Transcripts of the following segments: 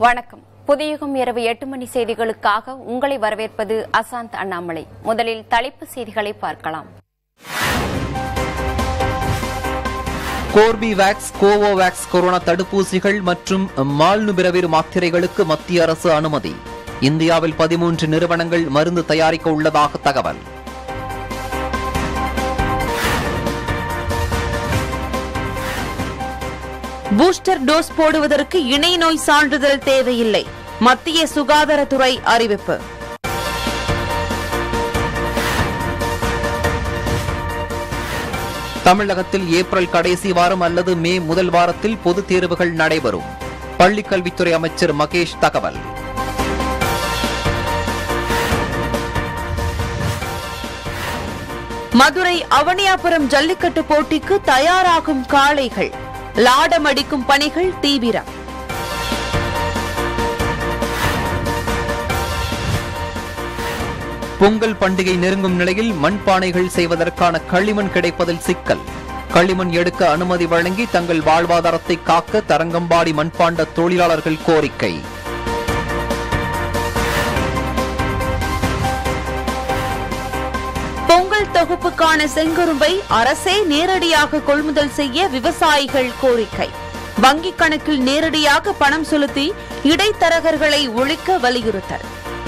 வணக்கம் புதியுகம் இரவு எட்டு மணி செய்திகளுக்காக உங்களை வரவேற்பது அசாந்த் அண்ணாமலை முதலில் தலைப்பு செய்திகளை பார்க்கலாம் கோர்பிவேக்ஸ் கோவோவேக்ஸ் கொரோனா தடுப்பூசிகள் மற்றும் மால்னுபிரவிர் மாத்திரைகளுக்கு மத்திய அரசு அனுமதி இந்தியாவில் பதிமூன்று நிறுவனங்கள் மருந்து தயாரிக்க உள்ளதாக தகவல் பூஸ்டர் டோஸ் போடுவதற்கு இணை நோய் சான்றிதழ் தேவையில்லை மத்திய சுகாதாரத்துறை அறிவிப்பு தமிழகத்தில் ஏப்ரல் கடைசி வாரம் அல்லது மே முதல் வாரத்தில் பொதுத் தேர்வுகள் நடைபெறும் பள்ளிக் கல்வித்துறை அமைச்சர் மகேஷ் தகவல் மதுரை அவனியாபுரம் ஜல்லிக்கட்டு போட்டிக்கு தயாராகும் காளைகள் லாடம் அடிக்கும் பணிகள் தீவிரம் பொங்கல் பண்டிகை நெருங்கும் நிலையில் மண்பானைகள் செய்வதற்கான களிமண் கிடைப்பதில் சிக்கல் களிமண் எடுக்க அனுமதி வழங்கி தங்கள் வாழ்வாதாரத்தை காக்க தரங்கம்பாடி மண்பாண்ட தொழிலாளர்கள் கோரிக்கை பொங்கல் தொகுப்புக்கான செங்கரும்பை அரசே நேரடியாக கொள்முதல் செய்ய விவசாயிகள் கோரிக்கை வங்கிக் கணக்கில் நேரடியாக பணம் செலுத்தி இடைத்தரகர்களை ஒழிக்க வலியுறுத்தல்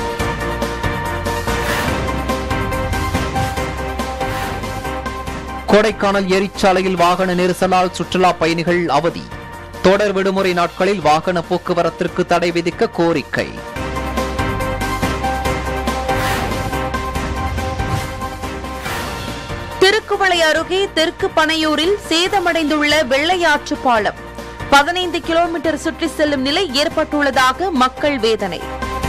கொடைக்கானல் எரிச்சாலையில் வாகன நெரிசலால் சுற்றுலா பயணிகள் அவதி தொடர் விடுமுறை நாட்களில் வாகன போக்குவரத்திற்கு தடை விதிக்க கோரிக்கை திருக்குவளை அருகே தெற்கு பனையூரில் சேதமடைந்துள்ள வெள்ளையாற்று பாலம் பதினைந்து கிலோமீட்டர் சுற்றி செல்லும் நிலை ஏற்பட்டுள்ளதாக மக்கள் வேதனை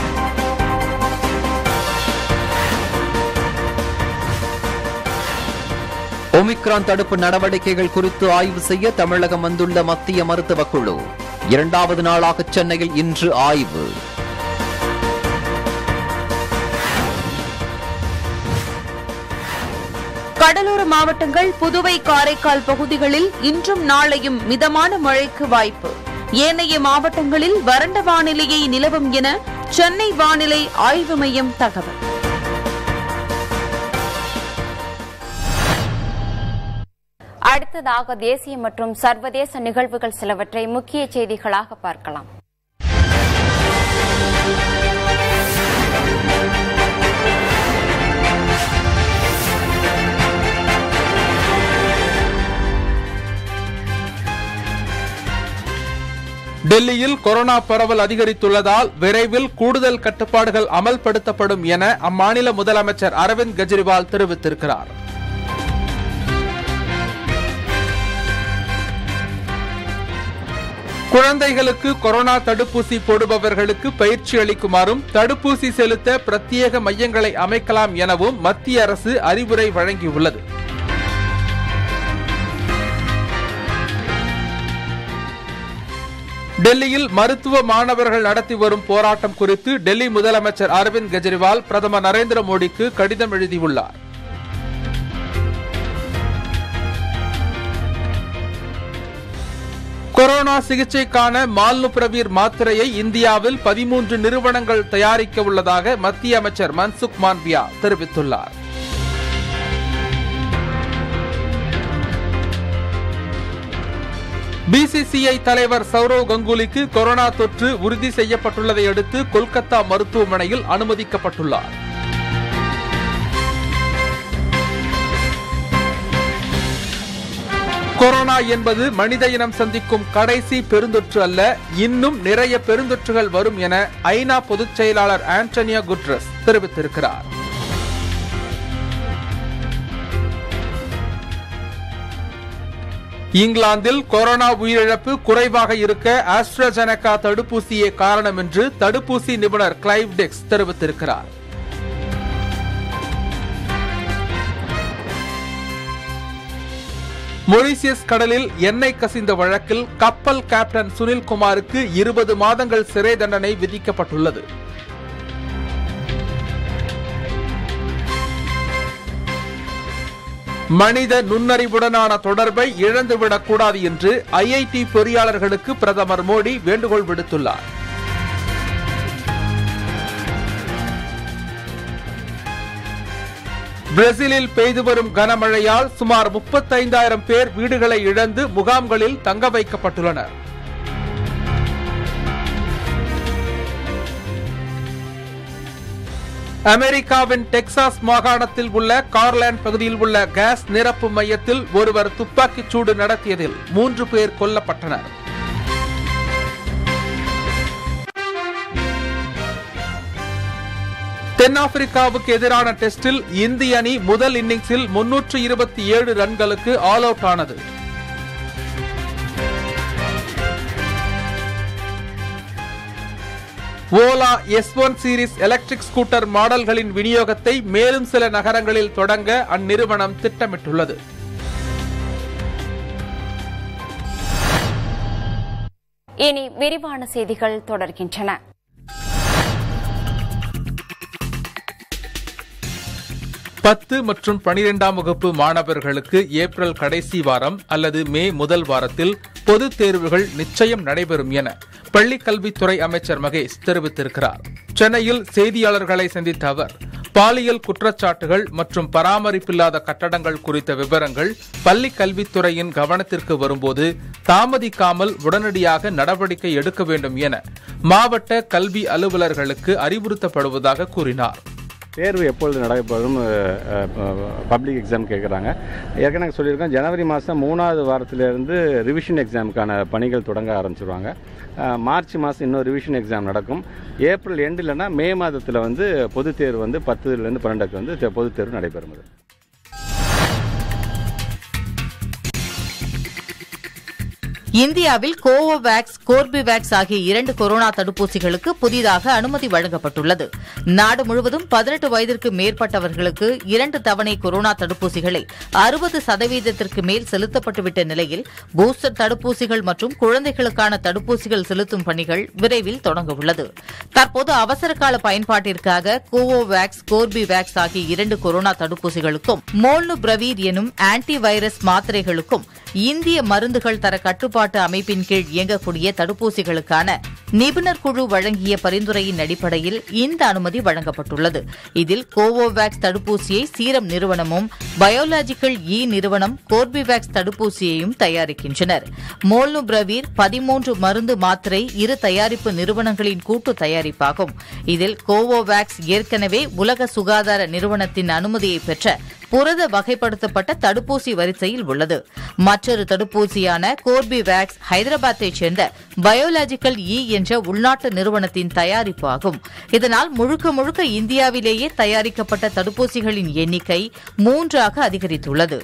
ஒமிக்ரான் தடுப்பு நடவடிக்கைகள் குறித்து ஆய்வு செய்ய தமிழகம் வந்துள்ள மத்திய மருத்துவக் குழு இரண்டாவது நாளாக சென்னையில் இன்று ஆய்வு கடலோர மாவட்டங்கள் புதுவை காரைக்கால் பகுதிகளில் இன்றும் நாளையும் மிதமான மழைக்கு வாய்ப்பு ஏனைய மாவட்டங்களில் வறண்ட வானிலையை நிலவும் என சென்னை வானிலை ஆய்வு மையம் தகவல் அடுத்ததாக தேசிய மற்றும் சர்வதேச நிகழ்வுகள் சிலவற்றை முக்கிய செய்திகளாக பார்க்கலாம் டெல்லியில் கொரோனா பரவல் அதிகரித்துள்ளதால் விரைவில் கூடுதல் கட்டுப்பாடுகள் அமல்படுத்தப்படும் என அம்மாநில முதலமைச்சர் அரவிந்த் கெஜ்ரிவால் தெரிவித்திருக்கிறார் குழந்தைகளுக்கு கொரோனா தடுப்பூசி போடுபவர்களுக்கு பயிற்சி அளிக்குமாறும் தடுப்பூசி செலுத்த பிரத்யேக மையங்களை அமைக்கலாம் எனவும் மத்திய அரசு அறிவுரை வழங்கியுள்ளது டெல்லியில் மருத்துவ மாணவர்கள் நடத்தி வரும் போராட்டம் குறித்து டெல்லி முதலமைச்சர் அரவிந்த் கெஜ்ரிவால் பிரதமர் நரேந்திர மோடிக்கு கடிதம் எழுதியுள்ளார் கொரோனா சிகிச்சைக்கான மால்னுபிரவீர் மாத்திரையை இந்தியாவில் பதிமூன்று நிறுவனங்கள் தயாரிக்க உள்ளதாக மத்திய அமைச்சர் மன்சுக் மாண்பியா தெரிவித்துள்ளார் பிசிசிஐ தலைவர் சௌரவ் கங்குலிக்கு கொரோனா தொற்று உறுதி செய்யப்பட்டுள்ளதை அடுத்து கொல்கத்தா மருத்துவமனையில் அனுமதிக்கப்பட்டுள்ளார் கொரோனா என்பது மனித இனம் சந்திக்கும் கடைசி பெருந்தொற்று அல்ல இன்னும் நிறைய பெருந்தொற்றுகள் வரும் என ஐநா பொதுச் செயலாளர் ஆண்டனியோ குட்ரஸ் தெரிவித்திருக்கிறார் இங்கிலாந்தில் கொரோனா உயிரிழப்பு குறைவாக இருக்க ஆஸ்ட்ராஜெனகா தடுப்பூசியே காரணம் என்று தடுப்பூசி நிபுணர் கிளைவ் டெக்ஸ் தெரிவித்திருக்கிறார் மொரீசியஸ் கடலில் எண்ணெய் கசிந்த வழக்கில் கப்பல் கேப்டன் சுனில் குமாருக்கு இருபது மாதங்கள் சிறை தண்டனை விதிக்கப்பட்டுள்ளது மனித நுண்ணறிவுடனான தொடர்பை இழந்துவிடக் கூடாது என்று ஐஐடி பொறியாளர்களுக்கு பிரதமர் மோடி வேண்டுகோள் விடுத்துள்ளார் பிரேசிலில் பெய்து வரும் கனமழையால் சுமார் முப்பத்தைந்தாயிரம் பேர் வீடுகளை இழந்து முகாம்களில் தங்க வைக்கப்பட்டுள்ளனர் அமெரிக்காவின் டெக்சாஸ் மாகாணத்தில் உள்ள கார்லாண்ட் பகுதியில் உள்ள கேஸ் நிரப்பு மையத்தில் ஒருவர் துப்பாக்கிச் சூடு நடத்தியதில் மூன்று பேர் கொல்லப்பட்டனர் தென்னாப்பிரிக்காவுக்கு எதிரான டெஸ்டில் இந்திய அணி முதல் இன்னிங்ஸில் முன்னூற்று இருபத்தி ஏழு ரன்களுக்கு ஆல் அவுட் ஆனது Ola S one series electric scooter மாடல்களின் விநியோகத்தை மேலும் சில நகரங்களில் தொடங்க அந்நிறுவனம் திட்டமிட்டுள்ளது இனி விரிவான செய்திகள் தொடர்கின்றன பத்து மற்றும் பனிரெண்டாம் வகுப்பு மாணவர்களுக்கு ஏப்ரல் கடைசி வாரம் அல்லது மே முதல் வாரத்தில் பொதுத் தேர்வுகள் நிச்சயம் நடைபெறும் என பள்ளிக் கல்வித்துறை அமைச்சர் மகேஷ் தெரிவித்திருக்கிறார் சென்னையில் செய்தியாளர்களை சந்தித்த அவர் பாலியல் குற்றச்சாட்டுகள் மற்றும் பராமரிப்பில்லாத கட்டடங்கள் குறித்த விவரங்கள் பள்ளிக் கல்வித்துறையின் கவனத்திற்கு வரும்போது தாமதிக்காமல் உடனடியாக நடவடிக்கை எடுக்க வேண்டும் என மாவட்ட கல்வி அலுவலர்களுக்கு அறிவுறுத்தப்படுவதாக கூறினார் தேர்வு எப்பொழுது நடைபெறும் பப்ளிக் எக்ஸாம் கேட்குறாங்க ஏற்கனவே சொல்லியிருக்கோம் ஜனவரி மாதம் மூணாவது வாரத்திலிருந்து ரிவிஷன் எக்ஸாமுக்கான பணிகள் தொடங்க ஆரம்பிச்சிருவாங்க அஹ், மார்ச் மாதம் இன்னும் ரிவிஷன் எக்ஸாம் நடக்கும் ஏப்ரல் எண்டு இல்லைன்னா மே மாதத்தில் வந்து பொதுத் தேர்வு வந்து பத்துலேருந்து பன்னெண்டுக்கு வந்து தே- பொதுத் தேர்வு நடைபெறும் அது. இந்தியாவில் கோவோவேக்ஸ் கோர்பிவேக்ஸ் ஆகிய இரண்டு கொரோனா தடுப்பூசிகளுக்கு புதிதாக அனுமதி வழங்கப்பட்டுள்ளது நாடு முழுவதும் பதினெட்டு வயதிற்கு மேற்பட்டவர்களுக்கு இரண்டு தவணை கொரோனா தடுப்பூசிகளை அறுபது சதவீதத்திற்கு மேல் செலுத்தப்பட்டுவிட்ட நிலையில் பூஸ்டர் தடுப்பூசிகள் மற்றும் குழந்தைகளுக்கான தடுப்பூசிகள் செலுத்தும் பணிகள் விரைவில் தொடங்க உள்ளது தற்போது அவசரகால பயன்பாட்டிற்காக கோவோவேக்ஸ் கோர்பிவேக்ஸ் ஆகிய இரண்டு கொரோனா தடுப்பூசிகளுக்கும் மோல்னு பிரவீர் எனும் ஆன்டி வைரஸ் மாத்திரைகளுக்கும் இந்திய மருந்துகள் தர கட்டுப்பாட்டு அமைப்பின் கீழ் இயங்கக்கூடிய தடுப்பூசிகளுக்கான நிபுணர் குழு வழங்கிய பரிந்துரையின் அடிப்படையில் இந்த அனுமதி வழங்கப்பட்டுள்ளது இதில் கோவோவேக்ஸ் தடுப்பூசியை சீரம் நிறுவனமும் பயோலாஜிக்கல் இ நிறுவனம் கோர்பிவேக்ஸ் தடுப்பூசியையும் தயாரிக்கின்றனர் மோல்னுபிரவீர் பதிமூன்று மருந்து மாத்திரை இரு தயாரிப்பு நிறுவனங்களின் கூட்டு தயாரிப்பாகும் இதில் கோவோவேக்ஸ் ஏற்கனவே உலக சுகாதார நிறுவனத்தின் அனுமதியை பெற்ற புரத வகைப்படுத்தப்பட்ட தடுப்பூசி வரிசையில் உள்ளது மற்றொரு தடுப்பூசியான கோர்பிவேக்ஸ் ஹைதராபாத்தைச் சேர்ந்த பயோலாஜிக்கல் இ என்ற உள்நாட்டு நிறுவனத்தின் தயாரிப்பு ஆகும் இதனால் முழுக்க முழுக்க இந்தியாவிலேயே தயாரிக்கப்பட்ட தடுப்பூசிகளின் எண்ணிக்கை மூன்றாக அதிகரித்துள்ளது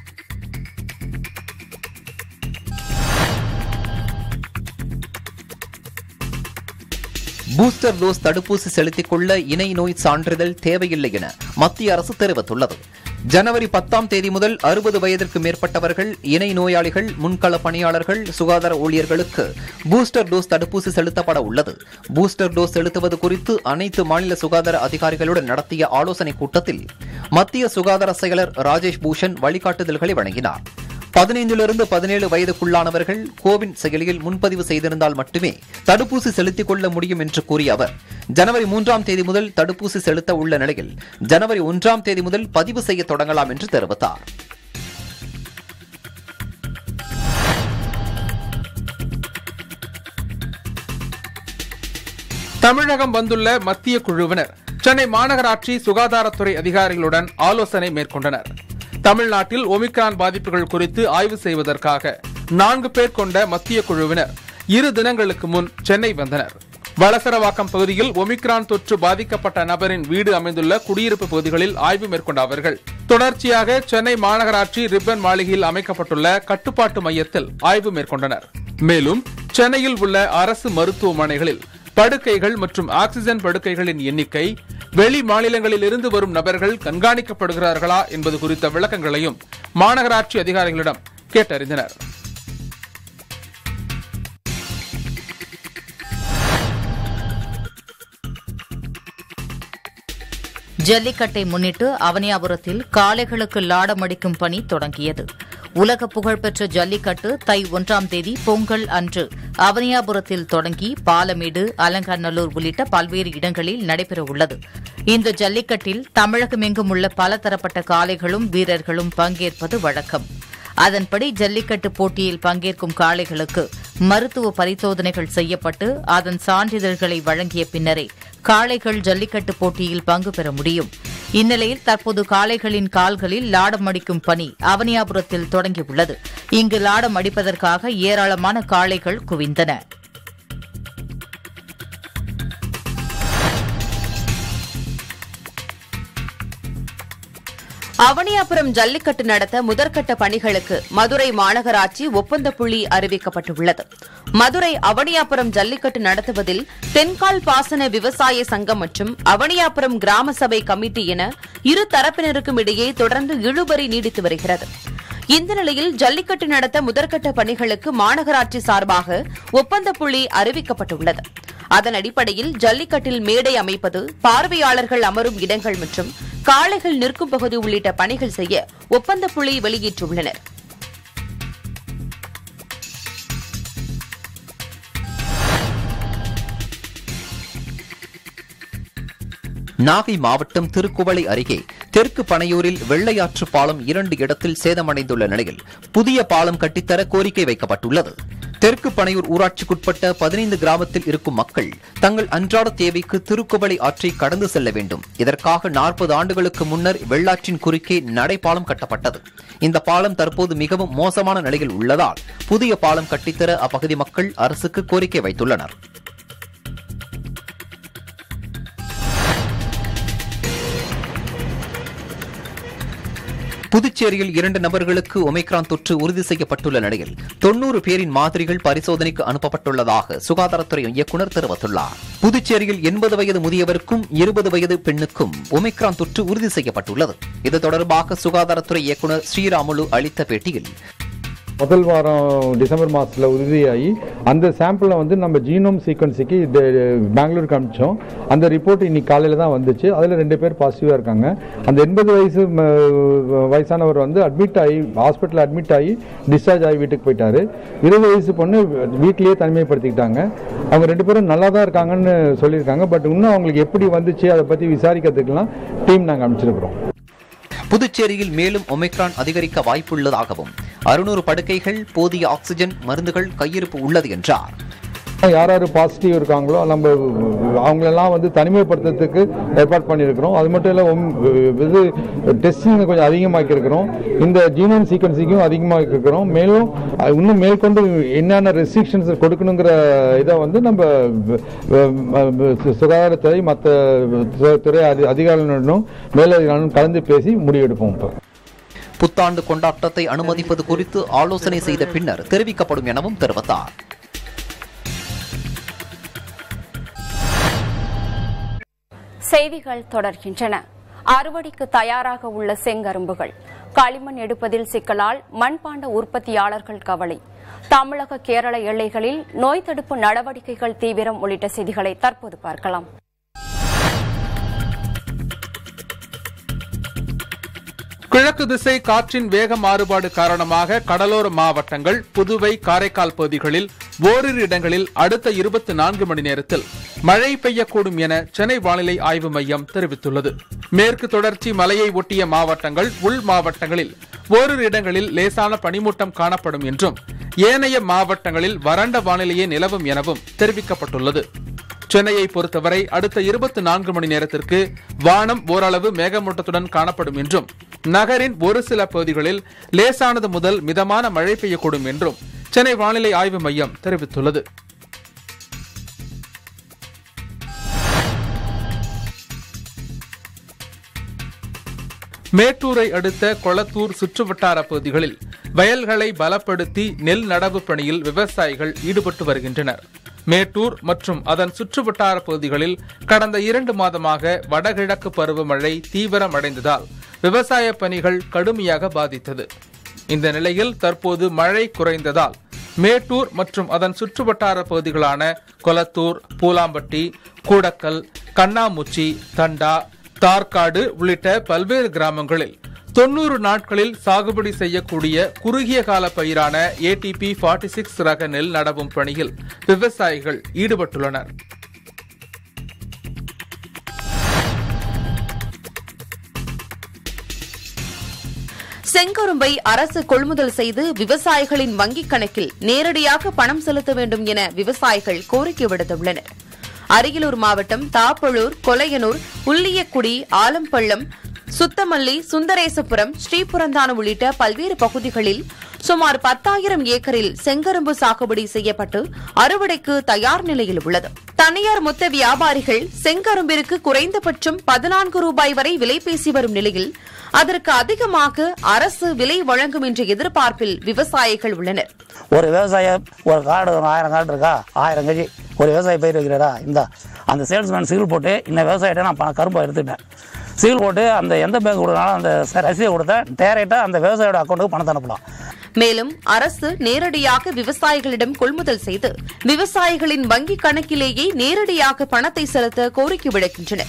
பூஸ்டர் டோஸ் தடுப்பூசி செலுத்திக் கொள்ள இணை நோய் சான்றிதழ் தேவையில்லை என மத்திய அரசு தெரிவித்துள்ளது ஜனவரி பத்தாம் தேதி முதல் அறுபது வயதிற்கு மேற்பட்டவர்கள் இணை நோயாளிகள் முன்கள பணியாளர்கள் சுகாதார ஊழியர்களுக்கு பூஸ்டர் டோஸ் தடுப்பூசி செலுத்தப்பட உள்ளது பூஸ்டர் டோஸ் செலுத்துவது குறித்து அனைத்து மாநில சுகாதார அதிகாரிகளுடன் நடத்திய ஆலோசனைக் கூட்டத்தில் மத்திய சுகாதார செயலர் ராஜேஷ் பூஷன் வழிகாட்டுதல்களை வழங்கினார் பதினைந்திலிருந்து பதினேழு வயதுக்குள்ளானவர்கள் கோவின் செயலியில் முன்பதிவு செய்திருந்தால் மட்டுமே தடுப்பூசி செலுத்திக் கொள்ள முடியும் என்று கூறிய அவர் ஜனவரி மூன்றாம் தேதி முதல் தடுப்பூசி செலுத்த உள்ள நிலையில் ஜனவரி ஒன்றாம் தேதி முதல் பதிவு செய்ய தொடங்கலாம் என்று தெரிவித்தார் தமிழகம் வந்துள்ள மத்திய குழுவினர் சென்னை மாநகராட்சி சுகாதாரத்துறை அதிகாரிகளுடன் ஆலோசனை மேற்கொண்டனர் தமிழ்நாட்டில் ஒமிக்ரான் பாதிப்புகள் குறித்து ஆய்வு செய்வதற்காக நான்கு பேர் கொண்ட மத்திய குழுவினர் இரு தினங்களுக்கு முன் சென்னை வந்தனர் வளசரவாக்கம் பகுதியில் ஒமிக்ரான் தொற்று பாதிக்கப்பட்ட நபரின் வீடு அமைந்துள்ள குடியிருப்பு பகுதிகளில் ஆய்வு மேற்கொண்ட அவர்கள் தொடர்ச்சியாக சென்னை மாநகராட்சி ரிப்பன் மாளிகையில் அமைக்கப்பட்டுள்ள கட்டுப்பாட்டு மையத்தில் ஆய்வு மேற்கொண்டனர் மேலும் சென்னையில் உள்ள அரசு மருத்துவமனைகளில் படுக்கைகள் மற்றும் ஆக்சிஜன் படுக்கைகளின் எண்ணிக்கை வெளி மாநிலங்களில் இருந்து வரும் நபர்கள் கண்காணிக்கப்படுகிறார்களா என்பது குறித்த விளக்கங்களையும் மாநகராட்சி அதிகாரிகளிடம் கேட்டறிந்தனர் ஜல்லிக்கட்டை முன்னிட்டு அவனியாபுரத்தில் காளைகளுக்கு லாடம் அடிக்கும் பணி தொடங்கியது உலக புகழ்பெற்ற ஜல்லிக்கட்டு தை ஒன்றாம் தேதி பொங்கல் அன்று அவனியாபுரத்தில் தொடங்கி பாலமேடு அலங்காநல்லூர் உள்ளிட்ட பல்வேறு இடங்களில் நடைபெறவுள்ளது இந்த ஜல்லிக்கட்டில் தமிழகமெங்கும் உள்ள பல தரப்பட்ட காளைகளும் வீரர்களும் பங்கேற்பது வழக்கம் அதன்படி ஜல்லிக்கட்டு போட்டியில் பங்கேற்கும் காளைகளுக்கு மருத்துவ பரிசோதனைகள் செய்யப்பட்டு அதன் சான்றிதழ்களை வழங்கிய பின்னரே காளைகள் ஜல்லிக்கட்டு போட்டியில் பங்கு பெற முடியும் இந்நிலையில் தற்போது காளைகளின் கால்களில் லாடம் அடிக்கும் பணி அவனியாபுரத்தில் தொடங்கியுள்ளது இங்கு லாடம் அடிப்பதற்காக ஏராளமான காளைகள் குவிந்தன அவனியாபுரம் ஜல்லிக்கட்டு நடத்த முதற்கட்ட பணிகளுக்கு மதுரை மாநகராட்சி ஒப்பந்த புள்ளி அறிவிக்கப்பட்டுள்ளது மதுரை அவனியாபுரம் ஜல்லிக்கட்டு நடத்துவதில் தென்கால் பாசன விவசாய சங்கம் மற்றும் அவனியாபுரம் கிராம சபை கமிட்டி என இரு தரப்பினருக்கும் இடையே தொடர்ந்து இழுபறி நீடித்து வருகிறது இந்த நிலையில் ஜல்லிக்கட்டு நடத்த முதற்கட்ட பணிகளுக்கு மாநகராட்சி சார்பாக ஒப்பந்த புள்ளி அறிவிக்கப்பட்டுள்ளது அதன் அடிப்படையில் ஜல்லிக்கட்டில் மேடை அமைப்பது பார்வையாளர்கள் அமரும் இடங்கள் மற்றும் காளைகள் நிற்கும் பகுதி உள்ளிட்ட பணிகள் செய்ய ஒப்பந்த புள்ளி வெளியிட்டுள்ளனர் நாகை மாவட்டம் திருக்குவளை அருகே தெற்கு பனையூரில் வெள்ளையாற்று பாலம் இரண்டு இடத்தில் சேதமடைந்துள்ள நிலையில் புதிய பாலம் கட்டித்தர கோரிக்கை வைக்கப்பட்டுள்ளது தெற்கு பனையூர் ஊராட்சிக்குட்பட்ட பதினைந்து கிராமத்தில் இருக்கும் மக்கள் தங்கள் அன்றாட தேவைக்கு திருக்குவளை ஆற்றை கடந்து செல்ல வேண்டும் இதற்காக நாற்பது ஆண்டுகளுக்கு முன்னர் வெள்ளாற்றின் குறுக்கே நடைபாலம் கட்டப்பட்டது இந்த பாலம் தற்போது மிகவும் மோசமான நிலையில் உள்ளதால் புதிய பாலம் கட்டித்தர அப்பகுதி மக்கள் அரசுக்கு கோரிக்கை வைத்துள்ளனர் புதுச்சேரியில் இரண்டு நபர்களுக்கு ஒமைக்ரான் தொற்று உறுதி செய்யப்பட்டுள்ள நிலையில் தொன்னூறு பேரின் மாதிரிகள் பரிசோதனைக்கு அனுப்பப்பட்டுள்ளதாக சுகாதாரத்துறை இயக்குநர் தெரிவித்துள்ளார் புதுச்சேரியில் எண்பது வயது முதியவருக்கும் இருபது வயது பெண்ணுக்கும் ஒமைக்ரான் தொற்று உறுதி செய்யப்பட்டுள்ளது இது தொடர்பாக சுகாதாரத்துறை இயக்குநர் ஸ்ரீராமுலு அளித்த பேட்டியில் முதல் வாரம் டிசம்பர் மாதத்தில் உறுதியாகி அந்த சாம்பிளை வந்து நம்ம ஜீனோம் சீக்வன்ஸுக்கு பெங்களூருக்கு அனுப்பிச்சோம் அந்த ரிப்போர்ட் இன்னைக்கு காலையில் தான் வந்துச்சு அதில் ரெண்டு பேர் பாசிட்டிவாக இருக்காங்க அந்த எண்பது வயசு ம, வயசானவர் வந்து அட்மிட் ஆகி ஹாஸ்பிட்டல் அட்மிட் ஆகி டிஸ்சார்ஜ் ஆகி வீட்டுக்கு போயிட்டாரு இருபது வயசு பொண்ணு வீட்டிலேயே தனிமைப்படுத்திக்கிட்டாங்க அவங்க ரெண்டு பேரும் நல்லா தான் இருக்காங்கன்னு சொல்லியிருக்காங்க பட் இன்னும் அவங்களுக்கு எப்படி வந்துச்சு அதை பற்றி விசாரிக்கிறதுக்கெல்லாம் டீம் நாங்கள் அனுப்பிச்சிருக்கிறோம் புதுச்சேரியில் மேலும் ஒமைக்ரான் அதிகரிக்க வாய்ப்புள்ளதாகவும் அறுநூறு படுக்கைகள் போதிய ஆக்ஸிஜன் மருந்துகள் கையிருப்பு உள்ளது என்றார் யார் யார் பாசிட்டிவ் இருக்காங்களோ நம்ம அவங்களெல்லாம் வந்து தனிமைப்படுத்துறதுக்கு ஏற்பாடு பண்ணியிருக்கிறோம் அது மட்டும் இல்லை இது டெஸ்டிங் கொஞ்சம் அதிகமாக்கி இருக்கிறோம் இந்த ஜீனோம் சீக்வன்சிங்கும் அதிகமாக்கி இருக்கிறோம் மேலும் அஹ், இன்னும் மேற்கொண்டு என்னென்ன ரெஸ்ட்ரிக்ஷன்ஸ் கொடுக்கணுங்கிற இதை வந்து நம்ம அஹ், சுகாதாரத்துறை மற்ற துறை அதி- அதிகாரிகளுடனும் மேலதிகாரிகளும் கலந்து பேசி முடிவெடுப்போம் இப்போ புத்தாண்டு கொண்டாட்டத்தை அனுமதிப்பது குறித்து ஆலோசனை செய்த பின்னர் தெரிவிக்கப்படும் எனவும் தெரிவித்தார் செய்திகள் தொடர்கின்றன அறுவடைக்கு தயாராக உள்ள செங்கரும்புகள் களிமண் எடுப்பதில் சிக்கலால் மண்பாண்ட உற்பத்தியாளர்கள் கவலை தமிழக கேரள எல்லைகளில் நோய் தடுப்பு நடவடிக்கைகள் தீவிரம் உள்ளிட்ட செய்திகளை தற்போது பார்க்கலாம் கிழக்கு திசை காற்றின் வேக மாறுபாடு காரணமாக கடலோர மாவட்டங்கள் புதுவை காரைக்கால் பகுதிகளில் ஓரிரு இடங்களில் அடுத்த இருபத்தி நான்கு மணி நேரத்தில் மழை பெய்யக்கூடும் என சென்னை வானிலை ஆய்வு மையம் தெரிவித்துள்ளது மேற்கு தொடர்ச்சி மலையை ஒட்டிய மாவட்டங்கள் உள் மாவட்டங்களில் ஓரிரு இடங்களில் லேசான பனிமூட்டம் காணப்படும் என்றும் ஏனைய மாவட்டங்களில் வறண்ட வானிலையே நிலவும் எனவும் தெரிவிக்கப்பட்டுள்ளது சென்னையை பொறுத்தவரை அடுத்த இருபத்தி நான்கு மணி நேரத்திற்கு வானம் ஓரளவு மேகமூட்டத்துடன் காணப்படும் என்றும் நகரின் ஒரு சில பகுதிகளில் லேசானது முதல் மிதமான மழை பெய்யக்கூடும் என்றும் சென்னை வானிலை ஆய்வு மையம் தெரிவித்துள்ளது மேட்டூரை அடுத்த கொளத்தூர் சுற்றுவட்டார பகுதிகளில் வயல்களை பலப்படுத்தி நெல் நடவு பணியில் விவசாயிகள் ஈடுபட்டு வருகின்றனர் மேட்டூர் மற்றும் அதன் சுற்றுவட்டார பகுதிகளில் கடந்த இரண்டு மாதமாக வடகிழக்கு பருவமழை தீவிரமடைந்ததால் விவசாய பணிகள் கடுமையாக பாதித்தது இந்த நிலையில் தற்போது மழை குறைந்ததால் மேட்டூர் மற்றும் அதன் சுற்றுவட்டார பகுதிகளான கொளத்தூர் பூலாம்பட்டி கூடக்கல் கண்ணாமூச்சி தண்டா தார்காடு உள்ளிட்ட பல்வேறு கிராமங்களில் தொன்னூறு நாட்களில் சாகுபடி செய்யக்கூடிய குறுகிய கால பயிரான ஏடிபி ஃபார்ட்டி சிக்ஸ் ரக நெல் நடவும் பணியில் விவசாயிகள் ஈடுபட்டுள்ளனர் செங்கரும்பை அரசு கொள்முதல் செய்து விவசாயிகளின் வங்கிக் கணக்கில் நேரடியாக பணம் செலுத்த வேண்டும் என விவசாயிகள் கோரிக்கை விடுத்துள்ளனர் அரியலூர் மாவட்டம் தாப்பழூர் கொலையனூர் உள்ளியக்குடி ஆலம்பள்ளம் சுத்தமல்லி சுந்தரேசபுரம் ஸ்ரீபுரந்தான உள்ளிட்ட பல்வேறு பகுதிகளில் சுமார் பத்தாயிரம் ஏக்கரில் செங்கரும்பு சாகுபடி செய்யப்பட்டு அறுவடைக்கு தயார் நிலையில் உள்ளது தனியார் மொத்த வியாபாரிகள் செங்கரும்பிற்கு குறைந்தபட்சம் பதினான்கு ரூபாய் வரை விலை பேசி வரும் நிலையில் அதற்கு அதிகமாக அரசு விலை வழங்கும் என்ற எதிர்பார்ப்பில் விவசாயிகள் உள்ளனர் ஒரு விவசாயம் ஒரு காடு ஒரு ஆயிரம் காடு இருக்கா ஆயிரம் கஜி ஒரு விவசாயி பயிர் வைக்கிறாரா இந்த அந்த சேல்ஸ்மேன் சீல் போட்டு இந்த விவசாயிட்ட நான் பணம் கரும்பை எடுத்துட்டேன் சீல் போட்டு அந்த எந்த பேங்க் கொடுத்தாலும் அந்த ச- ரசீதை கொடுத்தேன் டேரெக்டாக அந்த விவசாயியோட அக்கௌண்ட்டுக்கு பணத்தை அனுப்பலாம் மேலும் அரசு நேரடியாக விவசாயிகளிடம் கொள்முதல் செய்து விவசாயிகளின் வங்கிக் கணக்கிலேயே நேரடியாக பணத்தை செலுத்த கோரிக்கை விடுக்கின்றனர்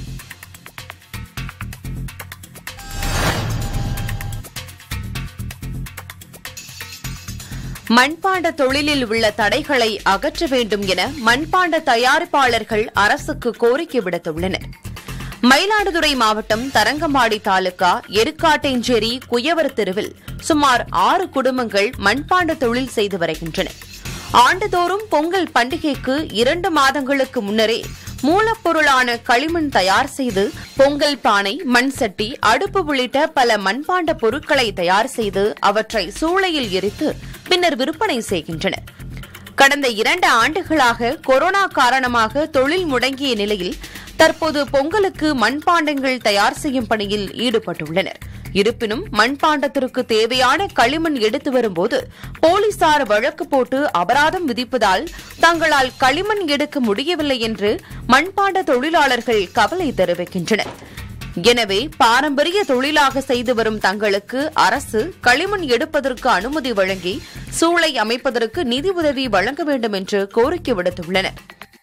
மண்பாண்ட தொழிலில் உள்ள தடைகளை அகற்ற வேண்டும் என மண்பாண்ட தயாரிப்பாளர்கள் அரசுக்கு கோரிக்கை விடுத்துள்ளனர் மயிலாடுதுறை மாவட்டம் தரங்கம்பாடி தாலுகா எருக்காட்டேஞ்சேரி குயவர் தெருவில் சுமார் ஆறு குடும்பங்கள் மண்பாண்ட தொழில் செய்து வருகின்றன ஆண்டுதோறும் பொங்கல் பண்டிகைக்கு இரண்டு மாதங்களுக்கு முன்னரே மூலப்பொருளான களிமண் தயார் செய்து பொங்கல் பானை மண் சட்டி அடுப்பு உள்ளிட்ட பல மண்பாண்ட பொருட்களை தயார் செய்து அவற்றை சூளையில் எரித்து பின்னர் விற்பனை செய்கின்றனர் கடந்த இரண்டு ஆண்டுகளாக கொரோனா காரணமாக தொழில் முடங்கிய நிலையில் தற்போது பொங்கலுக்கு மண்பாண்டங்கள் தயார் செய்யும் பணியில் ஈடுபட்டுள்ளனர் இருப்பினும் மண்பாண்டத்திற்கு தேவையான களிமண் எடுத்து வரும்போது போலீசார் வழக்கு போட்டு அபராதம் விதிப்பதால் தங்களால் களிமண் எடுக்க முடியவில்லை என்று மண்பாண்ட தொழிலாளர்கள் கவலை தெரிவிக்கின்றனர் எனவே பாரம்பரிய தொழிலாக செய்து வரும் தங்களுக்கு அரசு களிமண் எடுப்பதற்கு அனுமதி வழங்கி சூளை அமைப்பதற்கு நிதி உதவி வழங்க வேண்டும் என்று கோரிக்கை விடுத்துள்ளனர்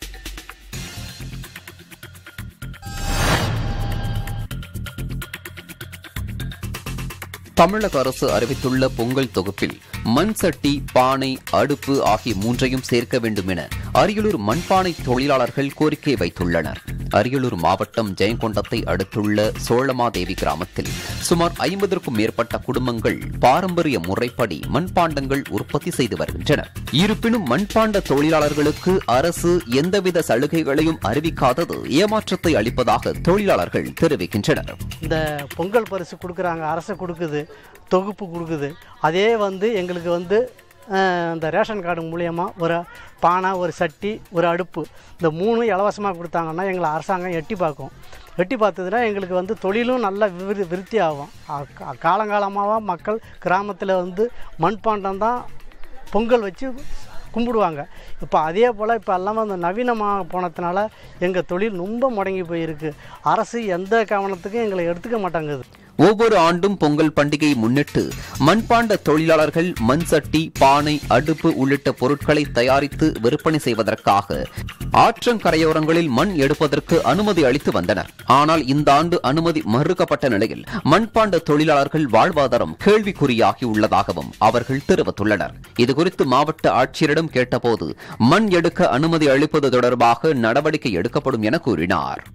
தமிழக அரசு அறிவித்துள்ள பொங்கல் தொகுப்பில் மண் சட்டி பானை அடுப்பு ஆகிய மூன்றையும் சேர்க்க வேண்டும் என அரியலூர் மண்பானை தொழிலாளர்கள் கோரிக்கை வைத்துள்ளனர் அரியலூர் மாவட்டம் ஜெயங்கொண்டத்தை அடுத்துள்ள சோழமாதேவி கிராமத்தில் சுமார் ஐம்பதற்கும் மேற்பட்ட குடும்பங்கள் பாரம்பரிய முறைப்படி மண்பாண்டங்கள் உற்பத்தி செய்து வருகின்றனர் இருப்பினும் மண்பாண்ட தொழிலாளர்களுக்கு அரசு எந்தவித சலுகைகளையும் அறிவிக்காதது ஏமாற்றத்தை அளிப்பதாக தொழிலாளர்கள் தெரிவிக்கின்றனர் இந்த பொங்கல் பரிசு கொடுக்குறாங்க அரசு கொடுக்குது தொகுப்பு கொடுக்குது அதே வந்து எங்களுக்கு வந்து அஹ், இந்த ரேஷன் கார்டு மூலியமா ஒரு பானை ஒரு சட்டி ஒரு அடுப்பு இந்த மூணும் இலவசமாக கொடுத்தாங்கன்னா எங்களை அரசாங்கம் எட்டி பார்க்கும் எட்டி பார்த்ததுன்னா எங்களுக்கு வந்து தொழிலும் நல்ல விரு விருத்தி ஆகும் அ- கா- காலங்காலமாக மக்கள் கிராமத்தில் வந்து மண்பாண்டம் தான் பொங்கல் வச்சு கும்பிடுவாங்க இப்போ அதே போல் இப்போ எல்லாமே அந்த நவீனமாக போனதுனால எங்கள் தொழில் ரொம்ப முடங்கி போயிருக்கு அரசு எந்த கவனத்துக்கும் எங்களை எடுத்துக்க மாட்டாங்குது ஒவ்வொரு ஆண்டும் பொங்கல் பண்டிகையை முன்னிட்டு மண்பாண்ட தொழிலாளர்கள் மண் சட்டி பானை அடுப்பு உள்ளிட்ட பொருட்களை தயாரித்து விற்பனை செய்வதற்காக ஆற்றங்கரையோரங்களில் மண் எடுப்பதற்கு அனுமதி அளித்து வந்தனர் ஆனால் இந்த ஆண்டு அனுமதி மறுக்கப்பட்ட நிலையில் மண்பாண்ட தொழிலாளர்கள் வாழ்வாதாரம் கேள்விக்குறியாகி உள்ளதாகவும் அவர்கள் தெரிவித்துள்ளனர் இதுகுறித்து மாவட்ட ஆட்சியரிடம் கேட்டபோது மண் எடுக்க அனுமதி அளிப்பது தொடர்பாக நடவடிக்கை எடுக்கப்படும் என கூறினார்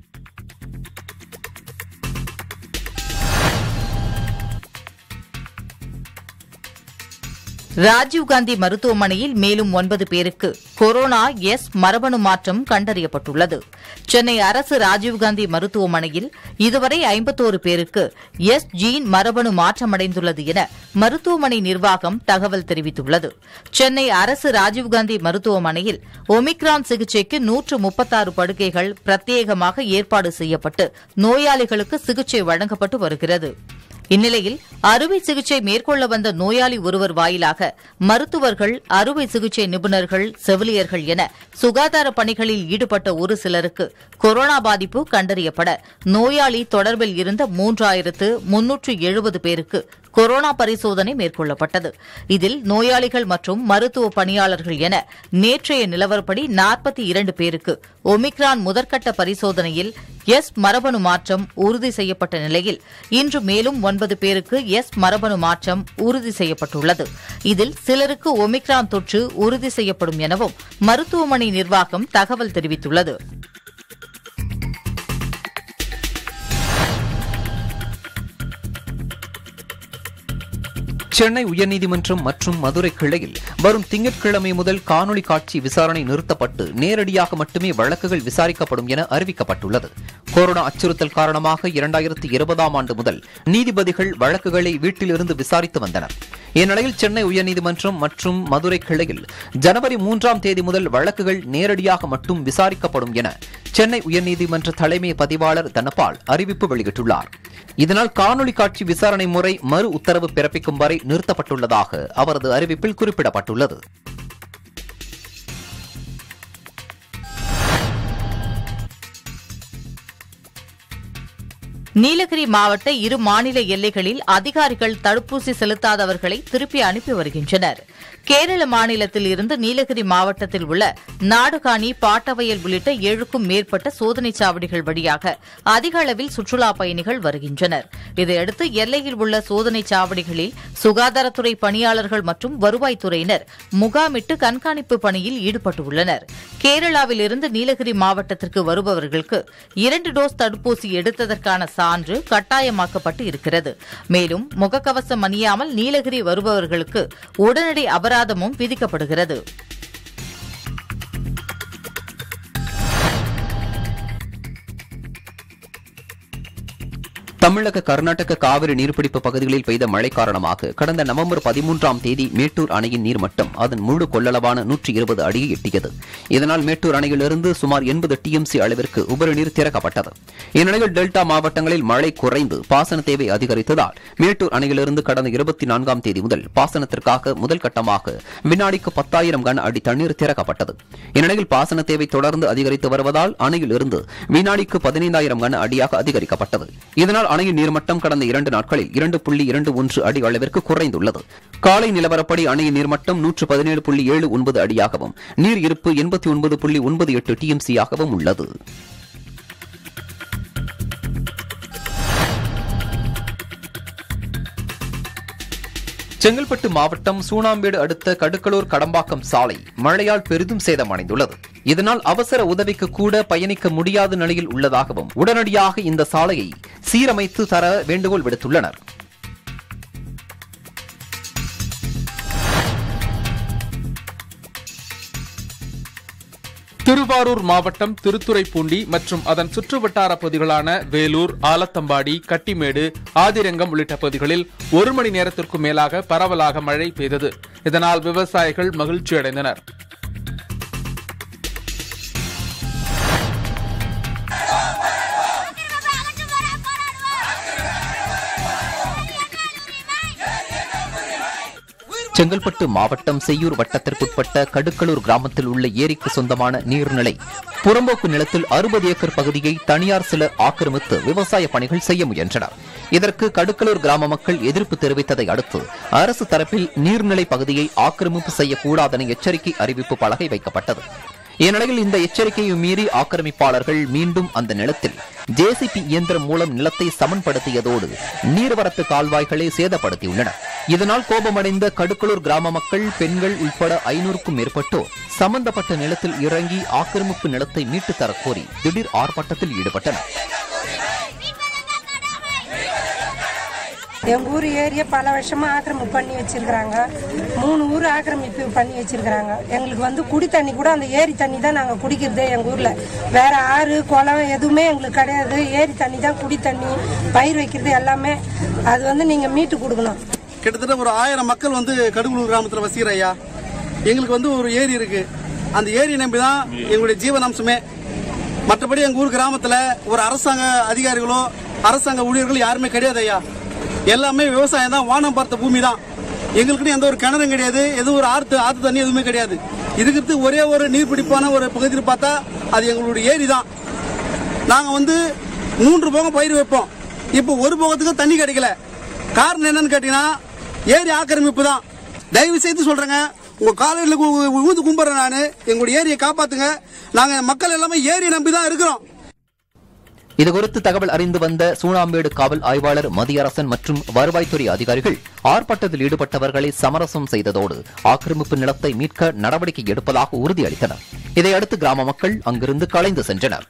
ராஜீவ்காந்தி மருத்துவமனையில் மேலும் ஒன்பது பேருக்கு கொரோனா எஸ் மரபணு மாற்றம் கண்டறியப்பட்டுள்ளது சென்னை அரசு ராஜீவ்காந்தி மருத்துவமனையில் இதுவரை ஐம்பத்தோரு பேருக்கு எஸ் ஜீன் மரபணு மாற்றமடைந்துள்ளது என மருத்துவமனை நிர்வாகம் தகவல் தெரிவித்துள்ளது சென்னை அரசு ராஜீவ்காந்தி மருத்துவமனையில் ஒமிக்ரான் சிகிச்சைக்கு நூற்று முப்பத்தாறு படுக்கைகள் பிரத்யேகமாக ஏற்பாடு செய்யப்பட்டு நோயாளிகளுக்கு சிகிச்சை வழங்கப்பட்டு வருகிறது இந்நிலையில் அறுவை சிகிச்சை மேற்கொள்ள வந்த நோயாளி ஒருவர் வாயிலாக மருத்துவர்கள் அறுவை சிகிச்சை நிபுணர்கள் செவிலியர்கள் என சுகாதார பணிகளில் ஈடுபட்ட ஒரு சிலருக்கு கொரோனா பாதிப்பு கண்டறியப்பட நோயாளி தொடர்பில் இருந்த மூன்றாயிரத்து முன்னூற்று எழுபது பேருக்கு கொரோனா பரிசோதனை மேற்கொள்ளப்பட்டது இதில் நோயாளிகள் மற்றும் மருத்துவ பணியாளர்கள் என நேற்றைய நிலவரப்படி நாற்பத்தி இரண்டு பேருக்கு ஒமிக்ரான் முதற்கட்ட பரிசோதனையில் எஸ் மரபணு மாற்றம் உறுதி செய்யப்பட்ட நிலையில் இன்று மேலும் ஒன்பது பேருக்கு எஸ் மரபணு மாற்றம் உறுதி செய்யப்பட்டுள்ளது இதில் சிலருக்கு ஒமிக்ரான் தொற்று உறுதி செய்யப்படும் எனவும் மருத்துவமனை நிர்வாகம் தகவல் தெரிவித்துள்ளது சென்னை உயர்நீதிமன்றம் மற்றும் மதுரை கிளையில் வரும் திங்கட்கிழமை முதல் காணொலி காட்சி விசாரணை நிறுத்தப்பட்டு நேரடியாக மட்டுமே வழக்குகள் விசாரிக்கப்படும் என அறிவிக்கப்பட்டுள்ளது கொரோனா அச்சுறுத்தல் காரணமாக இரண்டாயிரத்தி இருபதாம் ஆண்டு முதல் நீதிபதிகள் வழக்குகளை வீட்டிலிருந்து விசாரித்து வந்தனர் இந்நிலையில் சென்னை உயர்நீதிமன்றம் மற்றும் மதுரை கிளையில் ஜனவரி மூன்றாம் தேதி முதல் வழக்குகள் நேரடியாக மட்டும் விசாரிக்கப்படும் என சென்னை உயர்நீதிமன்ற தலைமை பதிவாளர் தனபால் அறிவிப்பு வெளியிட்டுள்ளார் இதனால் காணொலி காட்சி விசாரணை முறை மறு உத்தரவு பிறப்பிக்கும் வரை நிறுத்தப்பட்டுள்ளதாக அவரது அறிவிப்பில் குறிப்பிடப்பட்டுள்ளது நீலகிரி மாவட்ட இரு மாநில எல்லைகளில் அதிகாரிகள் தடுப்பூசி செலுத்தாதவர்களை திருப்பி அனுப்பி வருகின்றனர் கேரள மாநிலத்தில் இருந்து நீலகிரி மாவட்டத்தில் உள்ள நாடுகாணி பாட்டவயல் உள்ளிட்ட ஏழுக்கும் மேற்பட்ட சோதனைச் சாவடிகள் வழியாக அதிக அளவில் சுற்றுலாப் பயணிகள் வருகின்றனர் இதையடுத்து எல்லையில் உள்ள சோதனைச் சாவடிகளில் சுகாதாரத்துறை பணியாளர்கள் மற்றும் வருவாய்த்துறையினர் முகாமிட்டு கண்காணிப்பு பணியில் ஈடுபட்டுள்ளனர் கேரளாவில் இருந்து நீலகிரி மாவட்டத்திற்கு வருபவர்களுக்கு இரண்டு டோஸ் தடுப்பூசி எடுத்ததற்கான சான்று கட்டாயமாக்கப்பட்டு இருக்கிறது மேலும் முகக்கவசம் அணியாமல் நீலகிரி வருபவர்களுக்கு உடனடி அபராதமும் விதிக்கப்படுகிறது தமிழக கர்நாடக காவிரி நீர்பிடிப்பு பகுதிகளில் பெய்த மழை காரணமாக கடந்த நவம்பர் பதிமூன்றாம் தேதி மேட்டூர் அணையின் நீர்மட்டம் அதன் முழு கொள்ளளவான நூற்றி இருபது அடியை எட்டியது இதனால் மேட்டூர் அணையிலிருந்து சுமார் எண்பது டிஎம்சி அளவிற்கு உபரி நீர் திறக்கப்பட்டது இந்நிலையில் டெல்டா மாவட்டங்களில் மழை குறைந்து பாசன தேவை அதிகரித்ததால் மேட்டூர் அணையிலிருந்து கடந்த இருபத்தி நான்காம் தேதி முதல் பாசனத்திற்காக முதல் கட்டமாக வினாடிக்கு பத்தாயிரம் கன அடி தண்ணீர் திறக்கப்பட்டது இந்நிலையில் பாசன தேவை தொடர்ந்து அதிகரித்து வருவதால் அணையில் இருந்து வினாடிக்கு பதினைந்தாயிரம் கன அடியாக அதிகரிக்கப்பட்டது இதனால் அணையின் நீர்மட்டம் கடந்த இரண்டு நாட்களில் இரண்டு புள்ளி இரண்டு ஒன்று அடி அளவிற்கு குறைந்துள்ளது காலை நிலவரப்படி அணையின் நீர்மட்டம் நூற்று பதினேழு புள்ளி ஏழு ஒன்பது அடியாகவும் நீர் இருப்பு எண்பத்தி ஒன்பது புள்ளி ஒன்பது எட்டு டிஎம்சியாகவும் உள்ளது செங்கல்பட்டு மாவட்டம் சூனாம்பேடு அடுத்த கடுக்கலூர் கடம்பாக்கம் சாலை மழையால் பெரிதும் சேதமடைந்துள்ளது இதனால் அவசர உதவிக்கு கூட பயணிக்க முடியாத நிலையில் உள்ளதாகவும் உடனடியாக இந்த சாலையை சீரமைத்து தர வேண்டுகோள் விடுத்துள்ளனர் திருவாரூர் மாவட்டம் திருத்துறைப்பூண்டி மற்றும் அதன் சுற்றுவட்டார பகுதிகளான வேலூர் ஆலத்தம்பாடி கட்டிமேடு ஆதிரங்கம் உள்ளிட்ட பகுதிகளில் ஒரு மணி நேரத்திற்கும் மேலாக பரவலாக மழை பெய்தது இதனால் விவசாயிகள் மகிழ்ச்சியடைந்தனர் செங்கல்பட்டு மாவட்டம் செய்யூர் வட்டத்திற்குட்பட்ட கடுக்கலூர் கிராமத்தில் உள்ள ஏரிக்கு சொந்தமான நீர்நிலை புறம்போக்கு நிலத்தில் அறுபது ஏக்கர் பகுதியை தனியார் சிலர் ஆக்கிரமித்து விவசாய பணிகள் செய்ய முயன்றனர் இதற்கு கடுக்கலூர் கிராம மக்கள் எதிர்ப்பு தெரிவித்ததை அடுத்து அரசு தரப்பில் நீர்நிலை பகுதியை ஆக்கிரமிப்பு செய்யக்கூடாதென எச்சரிக்கை அறிவிப்பு பலகை வைக்கப்பட்டது இந்நிலையில் இந்த எச்சரிக்கையை மீறி ஆக்கிரமிப்பாளர்கள் மீண்டும் அந்த நிலத்தில் ஜேசிபி இயந்திரம் மூலம் நிலத்தை சமன்படுத்தியதோடு நீர்வரத்து கால்வாய்களை சேதப்படுத்தியுள்ளனர் இதனால் கோபமடைந்த கடுக்கலூர் கிராம மக்கள் பெண்கள் உட்பட ஐநூறுக்கும் மேற்பட்டோர் சம்பந்தப்பட்ட நிலத்தில் இறங்கி ஆக்கிரமிப்பு நிலத்தை மீட்டுத் தரக் கோரி திடீர் ஆர்ப்பாட்டத்தில் ஈடுபட்டனர் எங்கள் ஊர் ஏரியா பல வருஷமாக ஆக்கிரமிப்பு பண்ணி வச்சிருக்கிறாங்க மூணு ஊர் ஆக்கிரமிப்பு பண்ணி வச்சிருக்கிறாங்க எங்களுக்கு வந்து குடி தண்ணி கூட அந்த ஏரி தண்ணி தான் நாங்கள் குடிக்கிறது எங்கள் ஊரில் வேற ஆறு குளம் எதுவுமே எங்களுக்கு கிடையாது ஏரி தண்ணி தான் குடி தண்ணி பயிர் வைக்கிறது எல்லாமே அது வந்து நீங்கள் மீட்டு கொடுக்கணும் கிட்டத்தட்ட ஒரு ஆயிரம் மக்கள் வந்து கடுகுளூர் கிராமத்தில் வசிக்கிற ஐயா எங்களுக்கு வந்து ஒரு ஏரி இருக்கு அந்த ஏரி நம்பி தான் எங்களுடைய ஜீவனாம்சமே மற்றபடி எங்கள் ஊர் கிராமத்தில் ஒரு அரசாங்க அதிகாரிகளோ அரசாங்க ஊழியர்கள் யாருமே கிடையாது ஐயா எல்லாமே விவசாயம் தான் வானம் பார்த்த பூமி தான் எங்களுக்குன்னு எந்த ஒரு கிணறும் கிடையாது எதுவும் ஒரு ஆற்று ஆற்று தண்ணி எதுவுமே கிடையாது இதுக்கு ஒரே ஒரு நீர்பிடிப்பான ஒரு பகுதியில் பார்த்தா அது எங்களுடைய ஏரி தான் நாங்கள் வந்து மூன்று போகம் பயிர் வைப்போம் இப்போ ஒரு போகத்துக்கு தண்ணி கிடைக்கல காரணம் என்னன்னு கேட்டீங்கன்னா ஏரி ஆக்கிரமிப்பு தான் தயவு செய்து சொல்றேங்க உங்க காலையில் ஊந்து கும்பிட்றேன் நான் எங்களுடைய ஏரியை காப்பாத்துங்க நாங்க மக்கள் எல்லாமே ஏரியை நம்பி தான் இருக்கிறோம் இதுகுறித்து தகவல் அறிந்து வந்த சூனாம்பேடு காவல் ஆய்வாளர் மதியரசன் மற்றும் வருவாய்த்துறை அதிகாரிகள் ஆர்ப்பாட்டத்தில் ஈடுபட்டவர்களை சமரசம் செய்ததோடு ஆக்கிரமிப்பு நிலத்தை மீட்க நடவடிக்கை எடுப்பதாக உறுதியளித்தனர் இதையடுத்து கிராம மக்கள் அங்கிருந்து கலைந்து சென்றனர்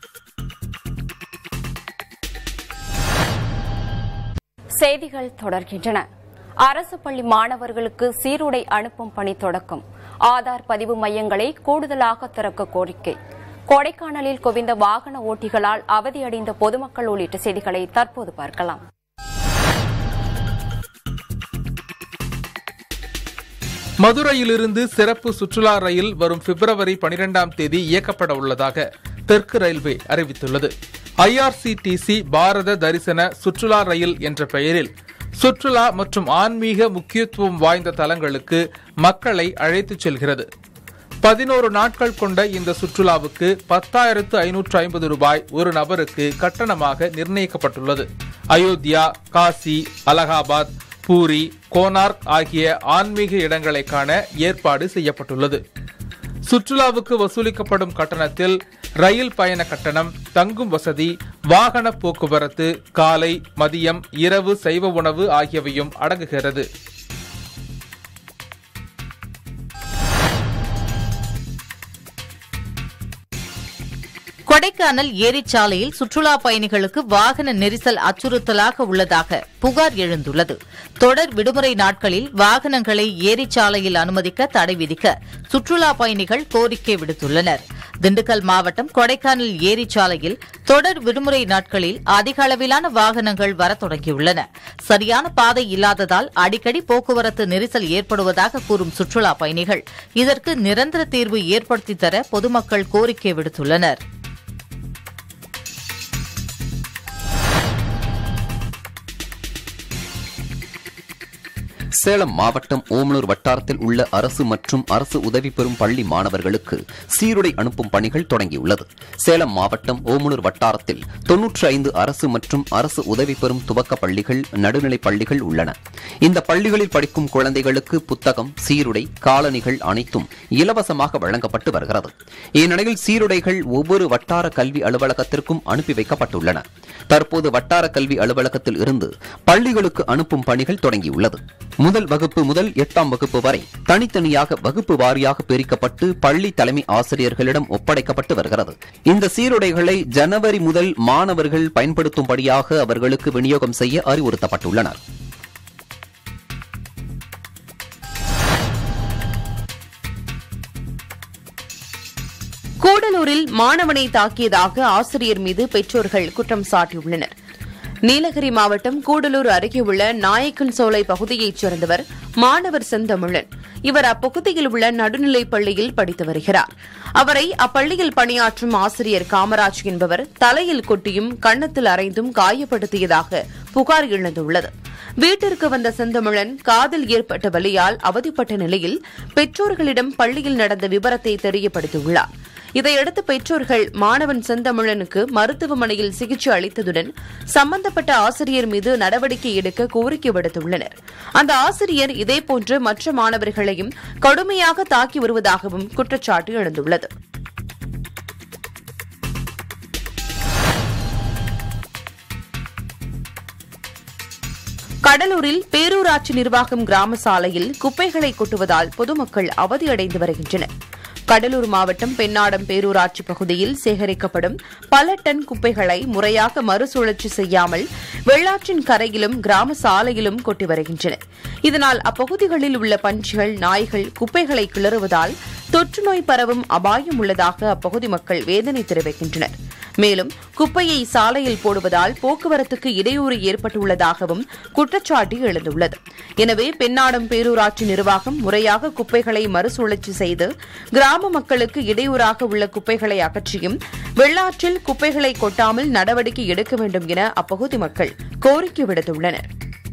செய்திகள் தொடர்கின்றன அரசு பள்ளி மாணவர்களுக்கு சீருடை அனுப்பும் பணி தொடக்கம் ஆதார் பதிவு மையங்களை கூடுதலாக திறக்க கோரிக்கை கொடைக்கானலில் குவிந்த வாகன ஓட்டிகளால் அவதியடைந்த பொதுமக்கள் உள்ளிட்ட செய்திகளை தற்போது பார்க்கலாம் மதுரையிலிருந்து சிறப்பு சுற்றுலா ரயில் வரும் பிப்ரவரி பனிரெண்டாம் தேதி இயக்கப்பட உள்ளதாக தெற்கு ரயில்வே அறிவித்துள்ளது ஐஆர்சிடிசி பாரத தரிசன சுற்றுலா ரயில் என்ற பெயரில் சுற்றுலா மற்றும் ஆன்மீக முக்கியத்துவம் வாய்ந்த தலங்களுக்கு மக்களை அழைத்துச் செல்கிறது பதினோரு நாட்கள் கொண்ட இந்த சுற்றுலாவுக்கு பத்தாயிரத்து ஐநூற்று ஐம்பது ரூபாய் ஒரு நபருக்கு கட்டணமாக நிர்ணயிக்கப்பட்டுள்ளது அயோத்தியா காசி அலகாபாத் பூரி கோனார்க் ஆகிய ஆன்மீக இடங்களை காண ஏற்பாடு செய்யப்பட்டுள்ளது சுற்றுலாவுக்கு வசூலிக்கப்படும் கட்டணத்தில் ரயில் பயண கட்டணம் தங்கும் வசதி வாகன போக்குவரத்து காலை மதியம் இரவு சைவ உணவு ஆகியவையும் அடங்குகிறது கொடைக்கானல் ஏரிச்சாலையில் சுற்றுலா பயணிகளுக்கு வாகன நெரிசல் அச்சுறுத்தலாக உள்ளதாக புகார் எழுந்துள்ளது தொடர் விடுமுறை நாட்களில் வாகனங்களை ஏரிச்சாலையில் அனுமதிக்க தடை விதிக்க சுற்றுலா பயணிகள் கோரிக்கை விடுத்துள்ளனர் திண்டுக்கல் மாவட்டம் கொடைக்கானல் ஏரிச்சாலையில் தொடர் விடுமுறை நாட்களில் அதிக அளவிலான வாகனங்கள் வரத் தொடங்கியுள்ளன சரியான பாதை இல்லாததால் அடிக்கடி போக்குவரத்து நெரிசல் ஏற்படுவதாக கூறும் சுற்றுலா பயணிகள் இதற்கு நிரந்தர தீர்வு ஏற்படுத்தித் தர பொதுமக்கள் கோரிக்கை விடுத்துள்ளனர் சேலம் மாவட்டம் ஓமலூர் வட்டாரத்தில் உள்ள அரசு மற்றும் அரசு உதவி பெறும் பள்ளி மாணவர்களுக்கு சீருடை அனுப்பும் பணிகள் தொடங்கியுள்ளது சேலம் மாவட்டம் ஓமலூர் வட்டாரத்தில் தொன்னூற்றி ஐந்து அரசு மற்றும் அரசு உதவி பெறும் துவக்க பள்ளிகள் நடுநிலைப் பள்ளிகள் உள்ளன இந்த பள்ளிகளில் படிக்கும் குழந்தைகளுக்கு புத்தகம் சீருடை காலணிகள் அனைத்தும் இலவசமாக வழங்கப்பட்டு வருகிறது இந்நிலையில் சீருடைகள் ஒவ்வொரு வட்டார கல்வி அலுவலகத்திற்கும் அனுப்பி வைக்கப்பட்டுள்ளன தற்போது வட்டார கல்வி அலுவலகத்தில் இருந்து பள்ளிகளுக்கு அனுப்பும் பணிகள் தொடங்கியுள்ளது முதல் வகுப்பு முதல் எட்டாம் வகுப்பு வரை தனித்தனியாக வகுப்பு வாரியாக பிரிக்கப்பட்டு பள்ளி தலைமை ஆசிரியர்களிடம் ஒப்படைக்கப்பட்டு வருகிறது இந்த சீருடைகளை ஜனவரி முதல் மாணவர்கள் பயன்படுத்தும்படியாக அவர்களுக்கு விநியோகம் செய்ய அறிவுறுத்தப்பட்டுள்ளனர் கூடலூரில் மாணவனை தாக்கியதாக ஆசிரியர் மீது பெற்றோர்கள் குற்றம் சாட்டியுள்ளனர் நீலகிரி மாவட்டம் கூடலூர் அருகே உள்ள நாயக்கன் சோலை பகுதியைச் சேர்ந்தவர் மாணவர் செந்தமிழன் இவர் அப்பகுதியில் உள்ள நடுநிலைப் பள்ளியில் படித்து வருகிறார் அவரை அப்பள்ளியில் பணியாற்றும் ஆசிரியர் காமராஜ் என்பவர் தலையில் கொட்டியும் கன்னத்தில் அறைந்தும் காயப்படுத்தியதாக புகார் எழுந்துள்ளது வீட்டிற்கு வந்த செந்தமிழன் காதில் ஏற்பட்ட வலியால் அவதிப்பட்ட நிலையில் பெற்றோர்களிடம் பள்ளியில் நடந்த விவரத்தை தெரியப்படுத்தியுள்ளார் இதையடுத்து பெற்றோர்கள் மாணவன் செந்தமிழனுக்கு மருத்துவமனையில் சிகிச்சை அளித்ததுடன் சம்பந்தப்பட்ட ஆசிரியர் மீது நடவடிக்கை எடுக்க கோரிக்கை விடுத்துள்ளனர் அந்த ஆசிரியர் இதேபோன்று மற்ற மாணவர்களையும் கடுமையாக தாக்கி வருவதாகவும் குற்றச்சாட்டு எழுந்துள்ளது கடலூரில் பேரூராட்சி நிர்வாகம் கிராம சாலையில் குப்பைகளை கொட்டுவதால் பொதுமக்கள் அவதியடைந்து வருகின்றனர் கடலூர் மாவட்டம் பெண்ணாடம் பேரூராட்சி பகுதியில் சேகரிக்கப்படும் பல டன் குப்பைகளை முறையாக மறுசுழற்சி செய்யாமல் வெள்ளாற்றின் கரையிலும் கிராம சாலையிலும் கொட்டி வருகின்றனர் இதனால் அப்பகுதிகளில் உள்ள பன்றிகள் நாய்கள் குப்பைகளை கிளறுவதால் தொற்று நோய் பரவும் அபாயம் உள்ளதாக அப்பகுதி மக்கள் வேதனை தெரிவிக்கின்றனர் மேலும் குப்பையை சாலையில் போடுவதால் போக்குவரத்துக்கு இடையூறு ஏற்பட்டுள்ளதாகவும் குற்றச்சாட்டு எழுந்துள்ளது எனவே பெண்ணாடம் பேரூராட்சி நிர்வாகம் முறையாக குப்பைகளை மறுசுழற்சி செய்து கிராம மக்களுக்கு இடையூறாக உள்ள குப்பைகளை அகற்றியும் வெள்ளாற்றில் குப்பைகளை கொட்டாமல் நடவடிக்கை எடுக்க வேண்டும் என அப்பகுதி மக்கள் கோரிக்கை விடுத்துள்ளனர்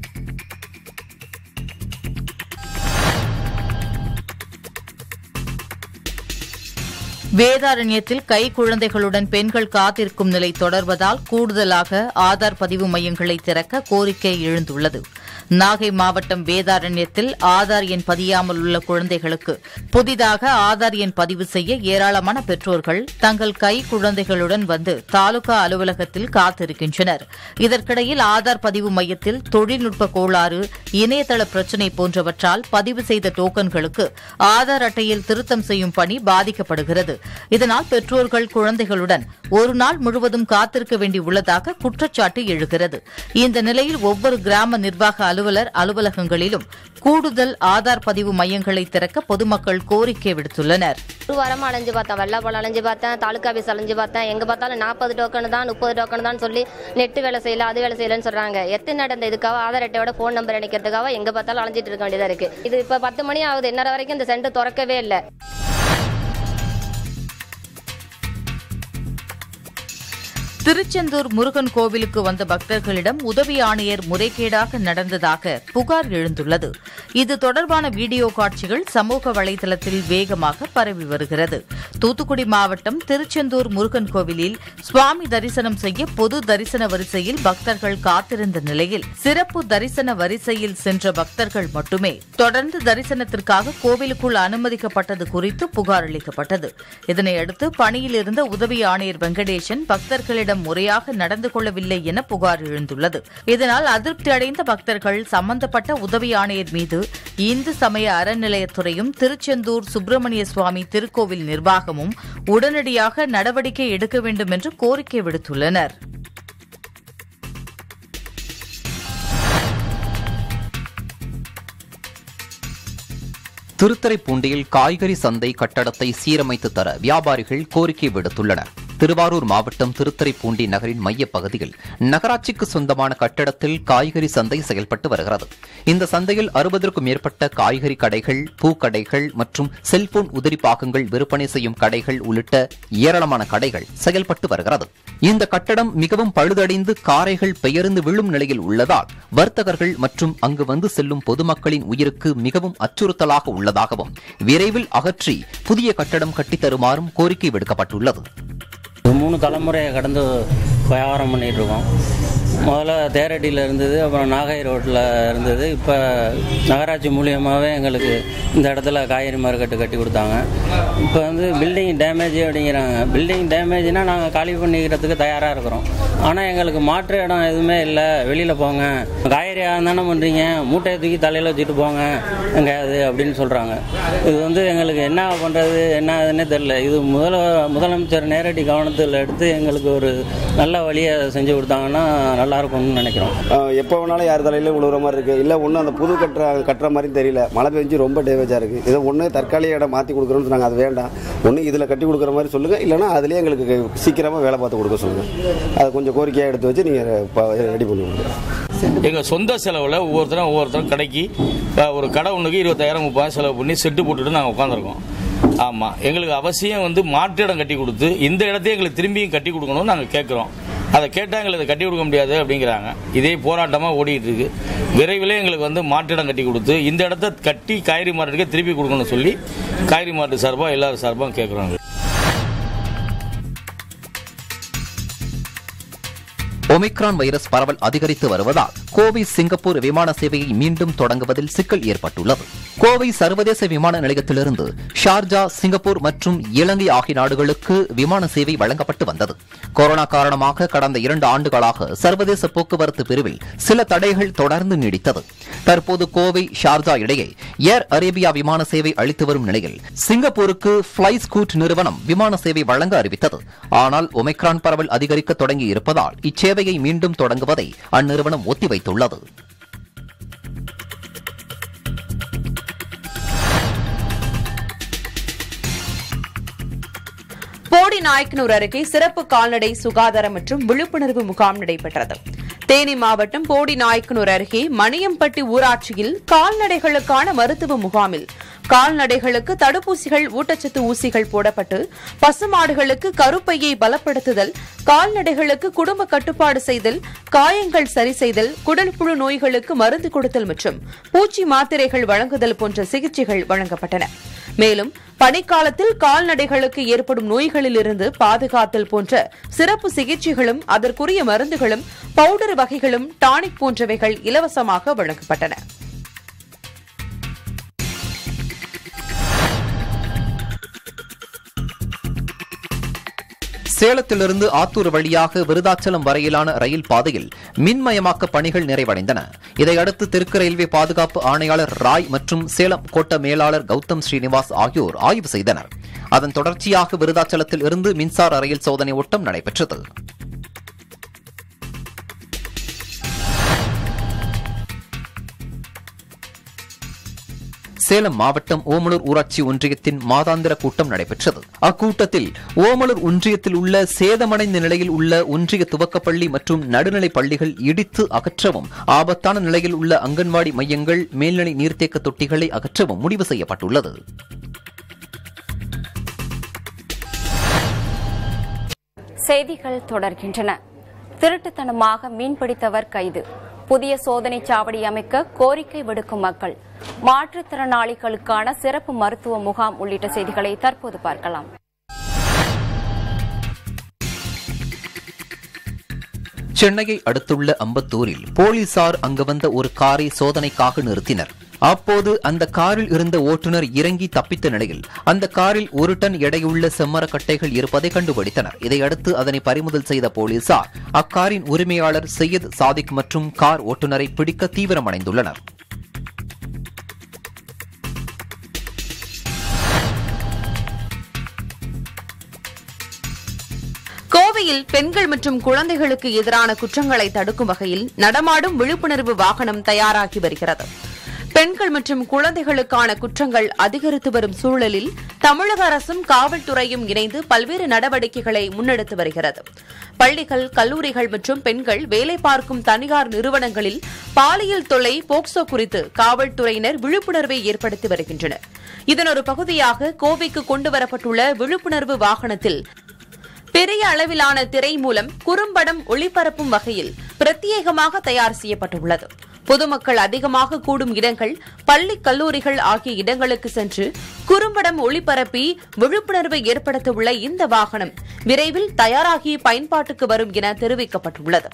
வேதாரண்யத்தில் கை குழந்தைகளுடன் பெண்கள் காத்திருக்கும் நிலை தொடர்வதால் கூடுதலாக ஆதார் பதிவு மையங்களை திறக்க கோரிக்கை எழுந்துள்ளது நாகை மாவட்டம் வேதாரண்யத்தில் ஆதார் எண் பதியாமல் உள்ள குழந்தைகளுக்கு புதிதாக ஆதார் எண் பதிவு செய்ய ஏராளமான பெற்றோர்கள் தங்கள் கை குழந்தைகளுடன் வந்து தாலுகா அலுவலகத்தில் காத்திருக்கின்றனர் இதற்கிடையில் ஆதார் பதிவு மையத்தில் தொழில்நுட்ப கோளாறு இணையதள பிரச்சினை போன்றவற்றால் பதிவு செய்த டோக்கன்களுக்கு ஆதார் அட்டையில் திருத்தம் செய்யும் பணி பாதிக்கப்படுகிறது இதனால் பெற்றோர்கள் குழந்தைகளுடன் ஒரு நாள் முழுவதும் காத்திருக்க வேண்டியுள்ளதாக குற்றச்சாட்டு எழுகிறது இந்த நிலையில் ஒவ்வொரு கிராம நிர்வாக அலுவலர் அலுவலகங்களிலும் கூடுதல் ஆதார் பதிவு மையங்களை திறக்க பொதுமக்கள் கோரிக்கை விடுத்துள்ளனர் ஒரு வாரமா அலைஞ்சு பார்த்தேன் வெள்ளாப்பழம் அலைஞ்சு பார்த்தேன் தாலுக்கா ஆஃபீஸ் அலைஞ்சு பார்த்தேன் எங்க பார்த்தாலும் நாற்பது டோக்கன் தான் முப்பது டோக்கன் தான் சொல்லி நெட்டு வேலை செய்யல அது வேலை செய்யலன்னு சொல்றாங்க எத்தனை நடந்த இதுக்காக ஆதார் அட்டையோட ஃபோன் நம்பர் இணைக்கிறதுக்காக எங்க பார்த்தாலும் அலைஞ்சிட்டு இருக்க வேண்டியதா இருக்கு இது இப்ப பத்து மணி ஆகுது இன்னொரு வரைக்கும் இந்த சென்டர் திறக்கவே இல்லை திருச்செந்தூர் முருகன் கோவிலுக்கு வந்த பக்தர்களிடம் உதவி ஆணையர் முறைகேடாக நடந்ததாக புகார் எழுந்துள்ளது இது தொடர்பான வீடியோ காட்சிகள் சமூக வலைதளத்தில் வேகமாக பரவி வருகிறது தூத்துக்குடி மாவட்டம் திருச்செந்தூர் முருகன் கோவிலில் சுவாமி தரிசனம் செய்ய பொது தரிசன வரிசையில் பக்தர்கள் காத்திருந்த நிலையில் சிறப்பு தரிசன வரிசையில் சென்ற பக்தர்கள் மட்டுமே தொடர்ந்து தரிசனத்திற்காக கோவிலுக்குள் அனுமதிக்கப்பட்டது குறித்து புகார் அளிக்கப்பட்டது இதனையடுத்து பணியில் இருந்த உதவி ஆணையர் வெங்கடேசன் பக்தர்களிடம் முறையாக நடந்து கொள்ளவில்லை என புகார் எழுந்துள்ளது இதனால் அதிருப்தி அடைந்த பக்தர்கள் சம்பந்தப்பட்ட உதவி ஆணையர் மீது இந்து சமய அறநிலையத்துறையும் திருச்செந்தூர் சுப்பிரமணிய சுவாமி திருக்கோவில் நிர்வாகமும் உடனடியாக நடவடிக்கை எடுக்க வேண்டும் என்று கோரிக்கை விடுத்துள்ளனர் திருத்துறைப்பூண்டியில் காய்கறி சந்தை கட்டடத்தை சீரமைத்து தர வியாபாரிகள் கோரிக்கை விடுத்துள்ளனர் திருவாரூர் மாவட்டம் திருத்துறைப்பூண்டி நகரின் மையப் பகுதியில் நகராட்சிக்கு சொந்தமான கட்டடத்தில் காய்கறி சந்தை செயல்பட்டு வருகிறது இந்த சந்தையில் அறுபதற்கும் மேற்பட்ட காய்கறி கடைகள் பூக்கடைகள் மற்றும் செல்போன் உதிரி பாகங்கள் விற்பனை செய்யும் கடைகள் உள்ளிட்ட ஏராளமான கடைகள் செயல்பட்டு வருகிறது இந்த கட்டடம் மிகவும் பழுதடைந்து காரைகள் பெயர்ந்து விழும் நிலையில் உள்ளதால் வர்த்தகர்கள் மற்றும் அங்கு வந்து செல்லும் பொதுமக்களின் உயிருக்கு மிகவும் அச்சுறுத்தலாக உள்ளதாகவும் விரைவில் அகற்றி புதிய கட்டடம் கட்டித் தருமாறும் கோரிக்கை விடுக்கப்பட்டுள்ளது மூணு தலைமுறையை கடந்து வியாபாரம் பண்ணிட்டு இருக்கோம் முதல்ல தேரடியில் இருந்தது அப்புறம் நாகை ரோட்டில் இருந்தது இப்போ நகராட்சி மூலியமாகவே எங்களுக்கு இந்த இடத்துல காய்கறி மார்க்கெட்டு கட்டி கொடுத்தாங்க இப்போ வந்து பில்டிங் டேமேஜ் அப்படிங்கிறாங்க பில்டிங் டேமேஜ்னால் நாங்கள் காலி பண்ணிக்கிறதுக்கு தயாராக இருக்கிறோம் ஆனால் எங்களுக்கு மாற்று இடம் எதுவுமே இல்லை வெளியில் போங்க காய்கறி தானே பண்ணுறீங்க மூட்டையை தூக்கி தலையில் வச்சுட்டு போங்க எங்கேயாவது அப்படின்னு சொல்கிறாங்க இது வந்து எங்களுக்கு என்ன பண்ணுறது என்ன ஆகுதுன்னே தெரில இது முதல முதலமைச்சர் நேரடி கவனத்தில் எடுத்து எங்களுக்கு ஒரு நல்ல வழியை செஞ்சு கொடுத்தாங்கன்னா நல்லா இருக்கும்னு நினைக்கிறோம் எப்போ வேணாலும் யார் தலையில விழுகிற மாதிரி இருக்குது இல்லை ஒன்று அந்த புது கட்டுற கட்டுற மாதிரி தெரியல மழை பெஞ்சு ரொம்ப டேமேஜாக இருக்குது இதை ஒன்று தற்காலிக இடம் மாற்றி கொடுக்குறோம்னு சொன்னாங்க அது வேண்டாம் ஒன்று இதில் கட்டி கொடுக்குற மாதிரி சொல்லுங்கள் இல்லைனா அதுலேயே எங்களுக்கு சீக்கிரமாக வேலை பார்த்து கொடுக்க சொல்லுங்கள் அதை கொஞ்சம் கோரிக்கையாக எடுத்து வச்சு நீங்கள் ரெடி பண்ணி கொடுங்க எங்கள் சொந்த செலவில் ஒவ்வொருத்தரும் ஒவ்வொருத்தரும் கடைக்கு அஹ், ஒரு கடை ஒன்றுக்கு இருபத்தாயிரம் முப்பதாயிரம் செலவு பண்ணி செட்டு போட்டுட்டு நாங்கள் உட்காந்துருக்கோம் ஆமாம் எங்களுக்கு அவசியம் வந்து மாற்று இடம் கட்டி கொடுத்து இந்த இடத்தையும் எங்களுக்கு திரும்பியும் கட்டி கொடுக்கணும்னு நாங்கள் கேட்குறோம் அதை கேட்டால் எங்களுக்கு கட்டி கொடுக்க முடியாது அப்படிங்கிறாங்க இதே போராட்டமாக ஓடிட்டு இருக்கு விரைவில் எங்களுக்கு வந்து மாற்றிடம் கட்டி கொடுத்து இந்த இடத்த கட்டி காய்கறி மார்க்கெட்டுக்கு திருப்பி கொடுக்கணும்னு சொல்லி காய்கறி மார்க்கெட் சார்பாக எல்லாரும் சார்பாக கேட்குறோம் ஒமிக்ரான் வைரஸ் பரவல் அதிகரித்து வருவதால் கோவை சிங்கப்பூர் விமான சேவையை மீண்டும் தொடங்குவதில் சிக்கல் ஏற்பட்டுள்ளது கோவை சர்வதேச விமான நிலையத்திலிருந்து ஷார்ஜா சிங்கப்பூர் மற்றும் இலங்கை ஆகிய நாடுகளுக்கு விமான சேவை வழங்கப்பட்டு வந்தது கொரோனா காரணமாக கடந்த இரண்டு ஆண்டுகளாக சர்வதேச போக்குவரத்து பிரிவில் சில தடைகள் தொடர்ந்து நீடித்தது தற்போது கோவை ஷார்ஜா இடையே ஏர் அரேபியா விமான சேவை அளித்து வரும் நிலையில் சிங்கப்பூருக்கு ஃபிளை ஸ்கூட் நிறுவனம் விமான சேவை வழங்க அறிவித்தது ஆனால் ஒமிக்ரான் பரவல் அதிகரிக்க தொடங்கி இருப்பதால் இச்சேவையை மீண்டும் தொடங்குவதை அந்நிறுவனம் ஒத்திவைத்துள்ளது போடி நாயக்கனூர் அருகே சிறப்பு கால்நடை சுகாதாரம் மற்றும் விழிப்புணர்வு முகாம் நடைபெற்றது தேனி மாவட்டம் போடி நாயக்கனூர் அருகே மணியம்பட்டி ஊராட்சியில் கால்நடைகளுக்கான மருத்துவ முகாமில் கால்நடைகளுக்கு தடுப்பூசிகள் ஊட்டச்சத்து ஊசிகள் போடப்பட்டு பசுமாடுகளுக்கு கருப்பையை பலப்படுத்துதல் கால்நடைகளுக்கு குடும்ப கட்டுப்பாடு செய்தல் காயங்கள் சரி செய்தல் குடல் புழு நோய்களுக்கு மருந்து கொடுத்தல் மற்றும் பூச்சி மாத்திரைகள் வழங்குதல் போன்ற சிகிச்சைகள் வழங்கப்பட்டன மேலும் பனிக்காலத்தில் கால்நடைகளுக்கு ஏற்படும் நோய்களிலிருந்து பாதுகாத்தல் போன்ற சிறப்பு சிகிச்சைகளும் அதற்குரிய மருந்துகளும் பவுடர் வகைகளும் டானிக் போன்றவைகள் இலவசமாக வழங்கப்பட்டன சேலத்திலிருந்து ஆத்தூர் வழியாக விருதாச்சலம் வரையிலான ரயில் பாதையில் மின்மயமாக்க பணிகள் நிறைவடைந்தன இதையடுத்து தெற்கு ரயில்வே பாதுகாப்பு ஆணையாளர் ராய் மற்றும் சேலம் கோட்ட மேலாளர் கௌதம் ஸ்ரீனிவாஸ் ஆகியோர் ஆய்வு செய்தனர் அதன் தொடர்ச்சியாக விருதாச்சலத்தில் இருந்து மின்சார ரயில் சோதனை ஓட்டம் நடைபெற்றது சேலம் மாவட்டம் ஓமலூர் ஊராட்சி ஒன்றியத்தின் மாதாந்திர கூட்டம் நடைபெற்றது அக்கூட்டத்தில் ஓமலூர் ஒன்றியத்தில் உள்ள சேதமடைந்த நிலையில் உள்ள ஒன்றிய துவக்கப்பள்ளி மற்றும் நடுநிலைப் பள்ளிகள் இடித்து அகற்றவும் ஆபத்தான நிலையில் உள்ள அங்கன்வாடி மையங்கள் மேல்நிலை நீர்த்தேக்க தொட்டிகளை அகற்றவும் முடிவு செய்யப்பட்டுள்ளது செய்திகள் தொடர்கின்றன திருட்டுத்தனமாக மீன்பிடித்தவர் கைது புதிய சோதனைச் சாவடி அமைக்க கோரிக்கை விடுக்கும் மக்கள் மாற்றுத்திறனாளிகளுக்கான சிறப்பு மருத்துவ முகாம் உள்ளிட்ட செய்திகளை தற்போது பார்க்கலாம் சென்னையை அடுத்துள்ள அம்பத்தூரில் போலீசார் அங்கு வந்த ஒரு காரை சோதனைக்காக நிறுத்தினர் அப்போது அந்த காரில் இருந்த ஓட்டுநர் இறங்கி தப்பித்த நிலையில் அந்த காரில் ஒரு டன் எடையுள்ள செம்மரக்கட்டைகள் இருப்பதை கண்டுபிடித்தனர் இதையடுத்து அதனை பறிமுதல் செய்த போலீசார் அக்காரின் உரிமையாளர் சையத் சாதிக் மற்றும் கார் ஓட்டுநரை பிடிக்க தீவிரமடைந்துள்ளனர் கோவையில் பெண்கள் மற்றும் குழந்தைகளுக்கு எதிரான குற்றங்களை தடுக்கும் வகையில் நடமாடும் விழிப்புணர்வு வாகனம் தயாராகி வருகிறது பெண்கள் மற்றும் குழந்தைகளுக்கான குற்றங்கள் அதிகரித்து வரும் சூழலில் தமிழக அரசும் காவல்துறையும் இணைந்து பல்வேறு நடவடிக்கைகளை முன்னெடுத்து வருகிறது பள்ளிகள் கல்லூரிகள் மற்றும் பெண்கள் வேலை பார்க்கும் தனியார் நிறுவனங்களில் பாலியல் தொல்லை போக்சோ குறித்து காவல்துறையினர் விழிப்புணர்வை ஏற்படுத்தி வருகின்றனர் இதன் ஒரு பகுதியாக கோவைக்கு கொண்டுவரப்பட்டுள்ள விழிப்புணர்வு வாகனத்தில் பெரிய அளவிலான திரை மூலம் குறும்படம் ஒளிபரப்பும் வகையில் பிரத்யேகமாக தயார் செய்யப்பட்டுள்ளது பொதுமக்கள் அதிகமாக கூடும் இடங்கள் பள்ளி கல்லூரிகள் ஆகிய இடங்களுக்கு சென்று குறும்படம் ஒளிபரப்பி விழிப்புணர்வை ஏற்படுத்த உள்ள இந்த வாகனம் விரைவில் தயாராகி பயன்பாட்டுக்கு வரும் என தெரிவிக்கப்பட்டுள்ளது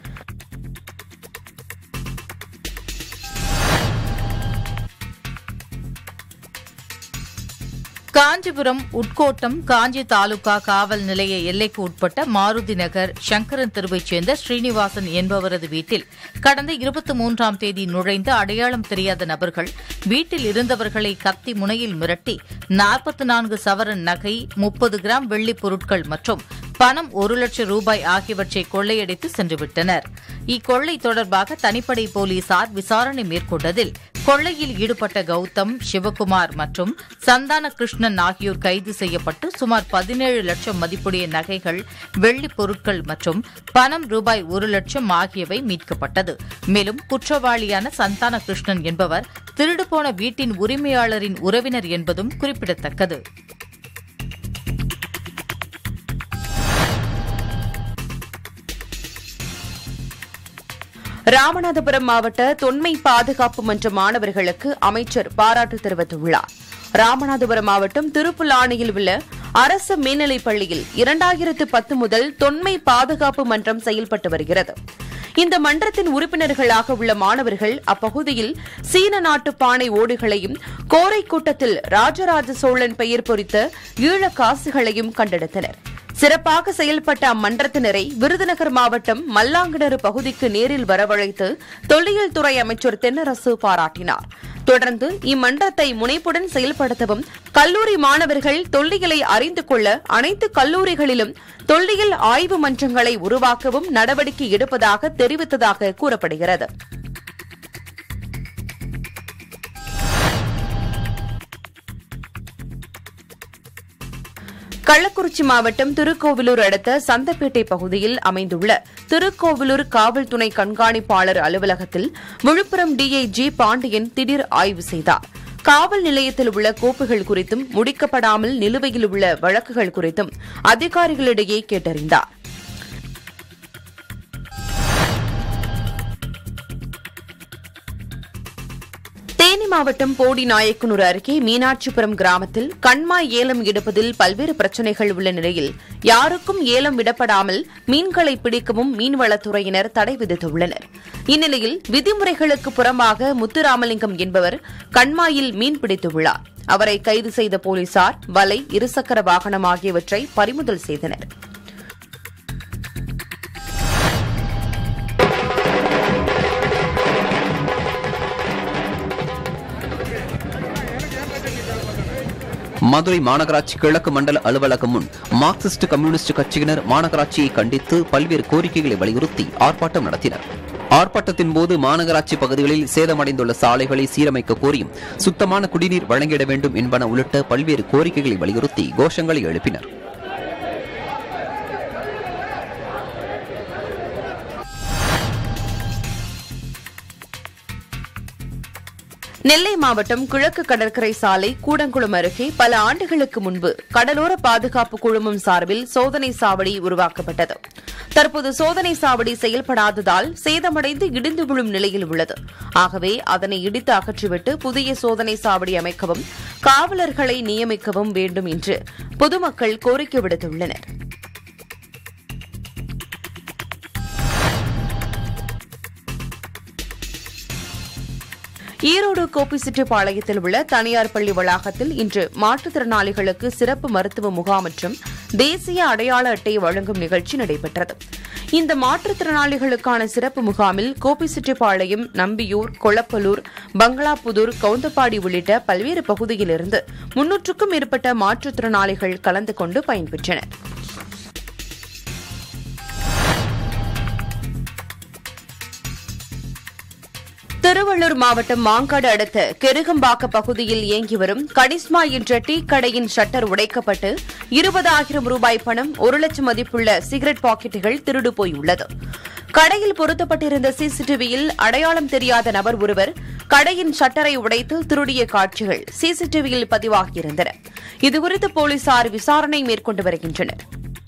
காஞ்சிபுரம் உட்கோட்டம் காஞ்சி தாலுகா காவல் நிலைய எல்லைக்கு உட்பட்ட மாருதி நகர் சங்கரன் தெருவைச் சேர்ந்த ஸ்ரீனிவாசன் என்பவரது வீட்டில் கடந்த இருபத்தி மூன்றாம் தேதி நுழைந்த அடையாளம் தெரியாத நபர்கள் வீட்டில் இருந்தவர்களை கத்தி முனையில் மிரட்டி நாற்பத்தி நான்கு சவரன் நகை முப்பது கிராம் வெள்ளிப் பொருட்கள் மற்றும் பணம் ஒரு லட்சம் ரூபாய் ஆகியவற்றை கொள்ளையடித்து சென்றுவிட்டனர் இக்கொள்ளை தொடர்பாக தனிப்படை போலீசார் விசாரணை மேற்கொண்டதில் கொள்ளையில் ஈடுபட்ட கௌதம் சிவகுமார் மற்றும் சந்தான கிருஷ்ணன் ஆகியோர் கைது செய்யப்பட்டு சுமார் பதினேழு லட்சம் மதிப்புடைய நகைகள் வெள்ளிப் பொருட்கள் மற்றும் பணம் ரூபாய் ஒரு லட்சம் ஆகியவை மீட்கப்பட்டது மேலும் குற்றவாளியான சந்தான கிருஷ்ணன் என்பவர் திருடுபோன வீட்டின் உரிமையாளரின் உறவினர் என்பதும் குறிப்பிடத்தக்கது ராமநாதபுரம் மாவட்ட தொன்மை பாதுகாப்பு மன்ற மாணவர்களுக்கு அமைச்சர் பாராட்டு தெரிவித்துள்ளார் ராமநாதபுரம் மாவட்டம் திருப்புலானையில் உள்ள அரசு மேல்நிலைப் பள்ளியில் இரண்டாயிரத்து பத்து முதல் தொன்மை பாதுகாப்பு மன்றம் செயல்பட்டு வருகிறது இந்த மன்றத்தின் உறுப்பினர்களாக உள்ள மாணவர்கள் அப்பகுதியில் சீன நாட்டு பானை ஓடுகளையும் கோரை கூட்டத்தில் ராஜராஜ சோழன் பெயர் பொறித்த ஈழ காசுகளையும் கண்டெடுத்தனர் சிறப்பாக செயல்பட்ட அம்மன்றத்தினரை விருதுநகர் மாவட்டம் மல்லாங்கிணறு பகுதிக்கு நேரில் வரவழைத்து தொல்லியல் துறை அமைச்சர் தென்னரசு பாராட்டினார் தொடர்ந்து இம்மன்றத்தை முனைப்புடன் செயல்படுத்தவும் கல்லூரி மாணவர்கள் தொல்லியலை அறிந்து கொள்ள அனைத்து கல்லூரிகளிலும் தொல்லியல் ஆய்வு மன்றங்களை உருவாக்கவும் நடவடிக்கை எடுப்பதாக தெரிவித்ததாக கூறப்படுகிறது கள்ளக்குறிச்சி மாவட்டம் திருக்கோவிலூர் அடுத்த சந்தப்பேட்டை பகுதியில் அமைந்துள்ள திருக்கோவிலூர் காவல் துணை கண்காணிப்பாளர் அலுவலகத்தில் விழுப்புரம் டிஐஜி பாண்டியன் திடீர் ஆய்வு செய்தார் காவல் நிலையத்தில் உள்ள கோப்புகள் குறித்தும் முடிக்கப்படாமல் நிலுவையில் உள்ள வழக்குகள் குறித்தும் அதிகாரிகளிடையே கேட்டறிந்தார் தேனி மாவட்டம் போடி நாயக்கனூர் அருகே மீனாட்சிபுரம் கிராமத்தில் கண்மாய் ஏலம் எடுப்பதில் பல்வேறு பிரச்சினைகள் உள்ள நிலையில் யாருக்கும் ஏலம் விடப்படாமல் மீன்களை பிடிக்கவும் மீன்வளத்துறையினர் தடை விதித்துள்ளனர் இந்நிலையில் விதிமுறைகளுக்கு புறம்பாக முத்துராமலிங்கம் என்பவர் கண்மாயில் மீன் பிடித்துள்ளார் அவரை கைது செய்த போலீசார் வலை இருசக்கர வாகனம் ஆகியவற்றை பறிமுதல் செய்தனர் மதுரை மாநகராட்சி கிழக்கு மண்டல அலுவலகம் முன் மார்க்சிஸ்ட் கம்யூனிஸ்ட் கட்சியினர் மாநகராட்சியை கண்டித்து பல்வேறு கோரிக்கைகளை வலியுறுத்தி ஆர்ப்பாட்டம் நடத்தினர் ஆர்ப்பாட்டத்தின் போது மாநகராட்சி பகுதிகளில் சேதமடைந்துள்ள சாலைகளை சீரமைக்க கோரியும் சுத்தமான குடிநீர் வழங்கிட வேண்டும் என்பன உள்ளிட்ட பல்வேறு கோரிக்கைகளை வலியுறுத்தி கோஷங்களை எழுப்பினர் நெல்லை மாவட்டம் கிழக்கு கடற்கரை சாலை கூடங்குளம் அருகே பல ஆண்டுகளுக்கு முன்பு கடலோர பாதுகாப்பு குழுமம் சார்பில் சோதனை சாவடி உருவாக்கப்பட்டது தற்போது சோதனை சாவடி செயல்படாததால் சேதமடைந்து இடிந்து விழும் நிலையில் உள்ளது ஆகவே அதனை இடித்து அகற்றிவிட்டு புதிய சோதனை சாவடி அமைக்கவும் காவலர்களை நியமிக்கவும் வேண்டும் என்று பொதுமக்கள் கோரிக்கை விடுத்துள்ளனா் ஈரோடு கோபிச்செட்டிப்பாளையத்தில் உள்ள தனியார் பள்ளி வளாகத்தில் இன்று மாற்றுத்திறனாளிகளுக்கு சிறப்பு மருத்துவ முகாம் மற்றும் தேசிய அடையாள அட்டை வழங்கும் நிகழ்ச்சி நடைபெற்றது இந்த மாற்றுத்திறனாளிகளுக்கான சிறப்பு முகாமில் கோபிச்செட்டிப்பாளையம் நம்பியூர் கொளப்பலூர் பங்களாபுதூர் கவுந்தப்பாடி உள்ளிட்ட பல்வேறு பகுதியிலிருந்து முன்னூற்றுக்கும் மேற்பட்ட மாற்றுத்திறனாளிகள் கலந்து கொண்டு பயன்பெற்றனர் திருவள்ளூர் மாவட்டம் மாங்காடு அடுத்த கெருகம்பாக்க பகுதியில் இயங்கி வரும் கனிஸ்மா என்ற டீ கடையின் ஷட்டர் உடைக்கப்பட்டு இருபதாயிரம் ரூபாய் பணம் ஒரு லட்சம் மதிப்புள்ள சிகரெட் பாக்கெட்டுகள் திருடு போயுள்ளது கடையில் பொருத்தப்பட்டிருந்த சிசிடிவியில் அடையாளம் தெரியாத நபர் ஒருவர் கடையின் ஷட்டரை உடைத்து திருடிய காட்சிகள் சிசிடிவியில் பதிவாகியிருந்தன இதுகுறித்து போலீசார் விசாரணை மேற்கொண்டு வருகின்றனர்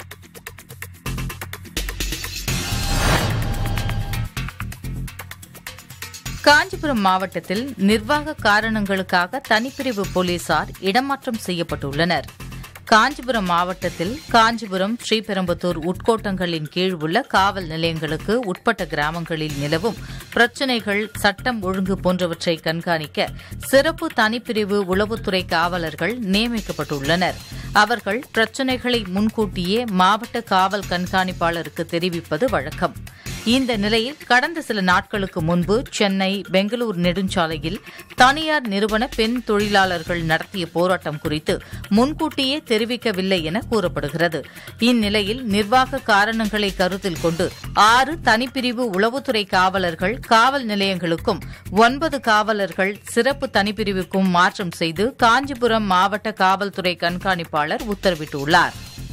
காஞ்சிபுரம் மாவட்டத்தில் நிர்வாக காரணங்களுக்காக தனிப்பிரிவு போலீசார் இடமாற்றம் செய்யப்பட்டுள்ளனர் காஞ்சிபுரம் மாவட்டத்தில் காஞ்சிபுரம் ஸ்ரீபெரும்புத்தூர் உட்கோட்டங்களின் கீழ் உள்ள காவல் நிலையங்களுக்கு உட்பட்ட கிராமங்களில் நிலவும் பிரச்சினைகள் சட்டம் ஒழுங்கு போன்றவற்றை கண்காணிக்க சிறப்பு தனிப்பிரிவு உளவுத்துறை காவலர்கள் நியமிக்கப்பட்டுள்ளனர் அவர்கள் பிரச்சினைகளை முன்கூட்டியே மாவட்ட காவல் கண்காணிப்பாளருக்கு தெரிவிப்பது வழக்கம் இந்த நிலையில் கடந்த சில நாட்களுக்கு முன்பு சென்னை பெங்களூர் நெடுஞ்சாலையில் தனியார் நிறுவன பெண் தொழிலாளர்கள் நடத்திய போராட்டம் குறித்து முன்கூட்டியே தெரிவிக்கவில்லை என கூறப்படுகிறது இந்நிலையில் நிர்வாக காரணங்களை கருத்தில் கொண்டு ஆறு தனிப்பிரிவு உளவுத்துறை காவலர்கள் காவல் நிலையங்களுக்கும் ஒன்பது காவலர்கள் சிறப்பு தனிப்பிரிவுக்கும் மாற்றம் செய்து காஞ்சிபுரம் மாவட்ட காவல்துறை கண்காணிப்பாளர் உத்தரவிட்டுள்ளார்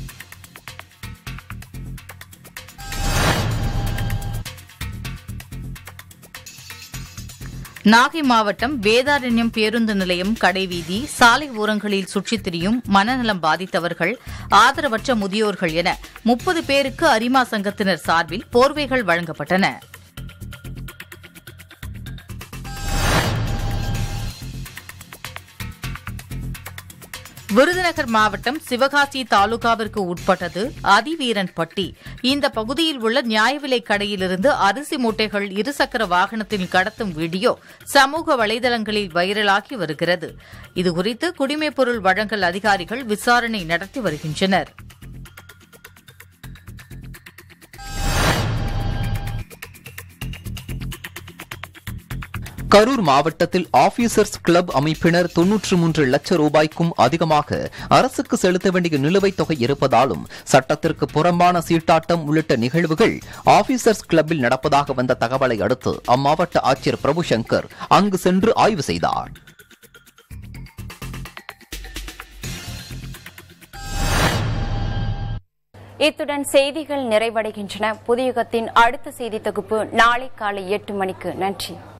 நாகை மாவட்டம் வேதாரண்யம் பேருந்து நிலையம் கடைவீதி சாலை ஓரங்களில் சுற்றித் திரியும் மனநலம் பாதித்தவர்கள் ஆதரவற்ற முதியோர்கள் என முப்பது பேருக்கு அரிமா சங்கத்தினர் சார்பில் போர்வைகள் வழங்கப்பட்டன விருதுநகர் மாவட்டம் சிவகாசி தாலுகாவிற்கு உட்பட்டது அதிவீரன்பட்டி இந்த பகுதியில் உள்ள நியாய விலைக் கடையிலிருந்து அரிசி மூட்டைகள் இருசக்கர வாகனத்தில் கடத்தும் வீடியோ சமூக வலைதளங்களில் வைரலாகி வருகிறது இதுகுறித்து குடிமைப் பொருள் வழங்கல் அதிகாரிகள் விசாரணை நடத்தி வருகின்றனர் கரூர் மாவட்டத்தில் ஆபீசர்ஸ் கிளப் அமைப்பினர் தொன்னூற்று மூன்று லட்சம் ரூபாய்க்கும் அதிகமாக அரசுக்கு செலுத்த வேண்டிய நிலுவைத் தொகை இருப்பதாலும் சட்டத்திற்கு புறம்பான சீட்டாட்டம் உள்ளிட்ட நிகழ்வுகள் ஆபீசர்ஸ் கிளப்பில் நடப்பதாக வந்த தகவலை அடுத்து அம்மாவட்ட ஆட்சியர் பிரபு சங்கர் அங்கு சென்று ஆய்வு செய்தார் இத்துடன் செய்திகள் நிறைவடைகின்றன புதியுகத்தின் அடுத்த செய்தி தொகுப்பு நாளை காலை எட்டு மணிக்கு நன்றி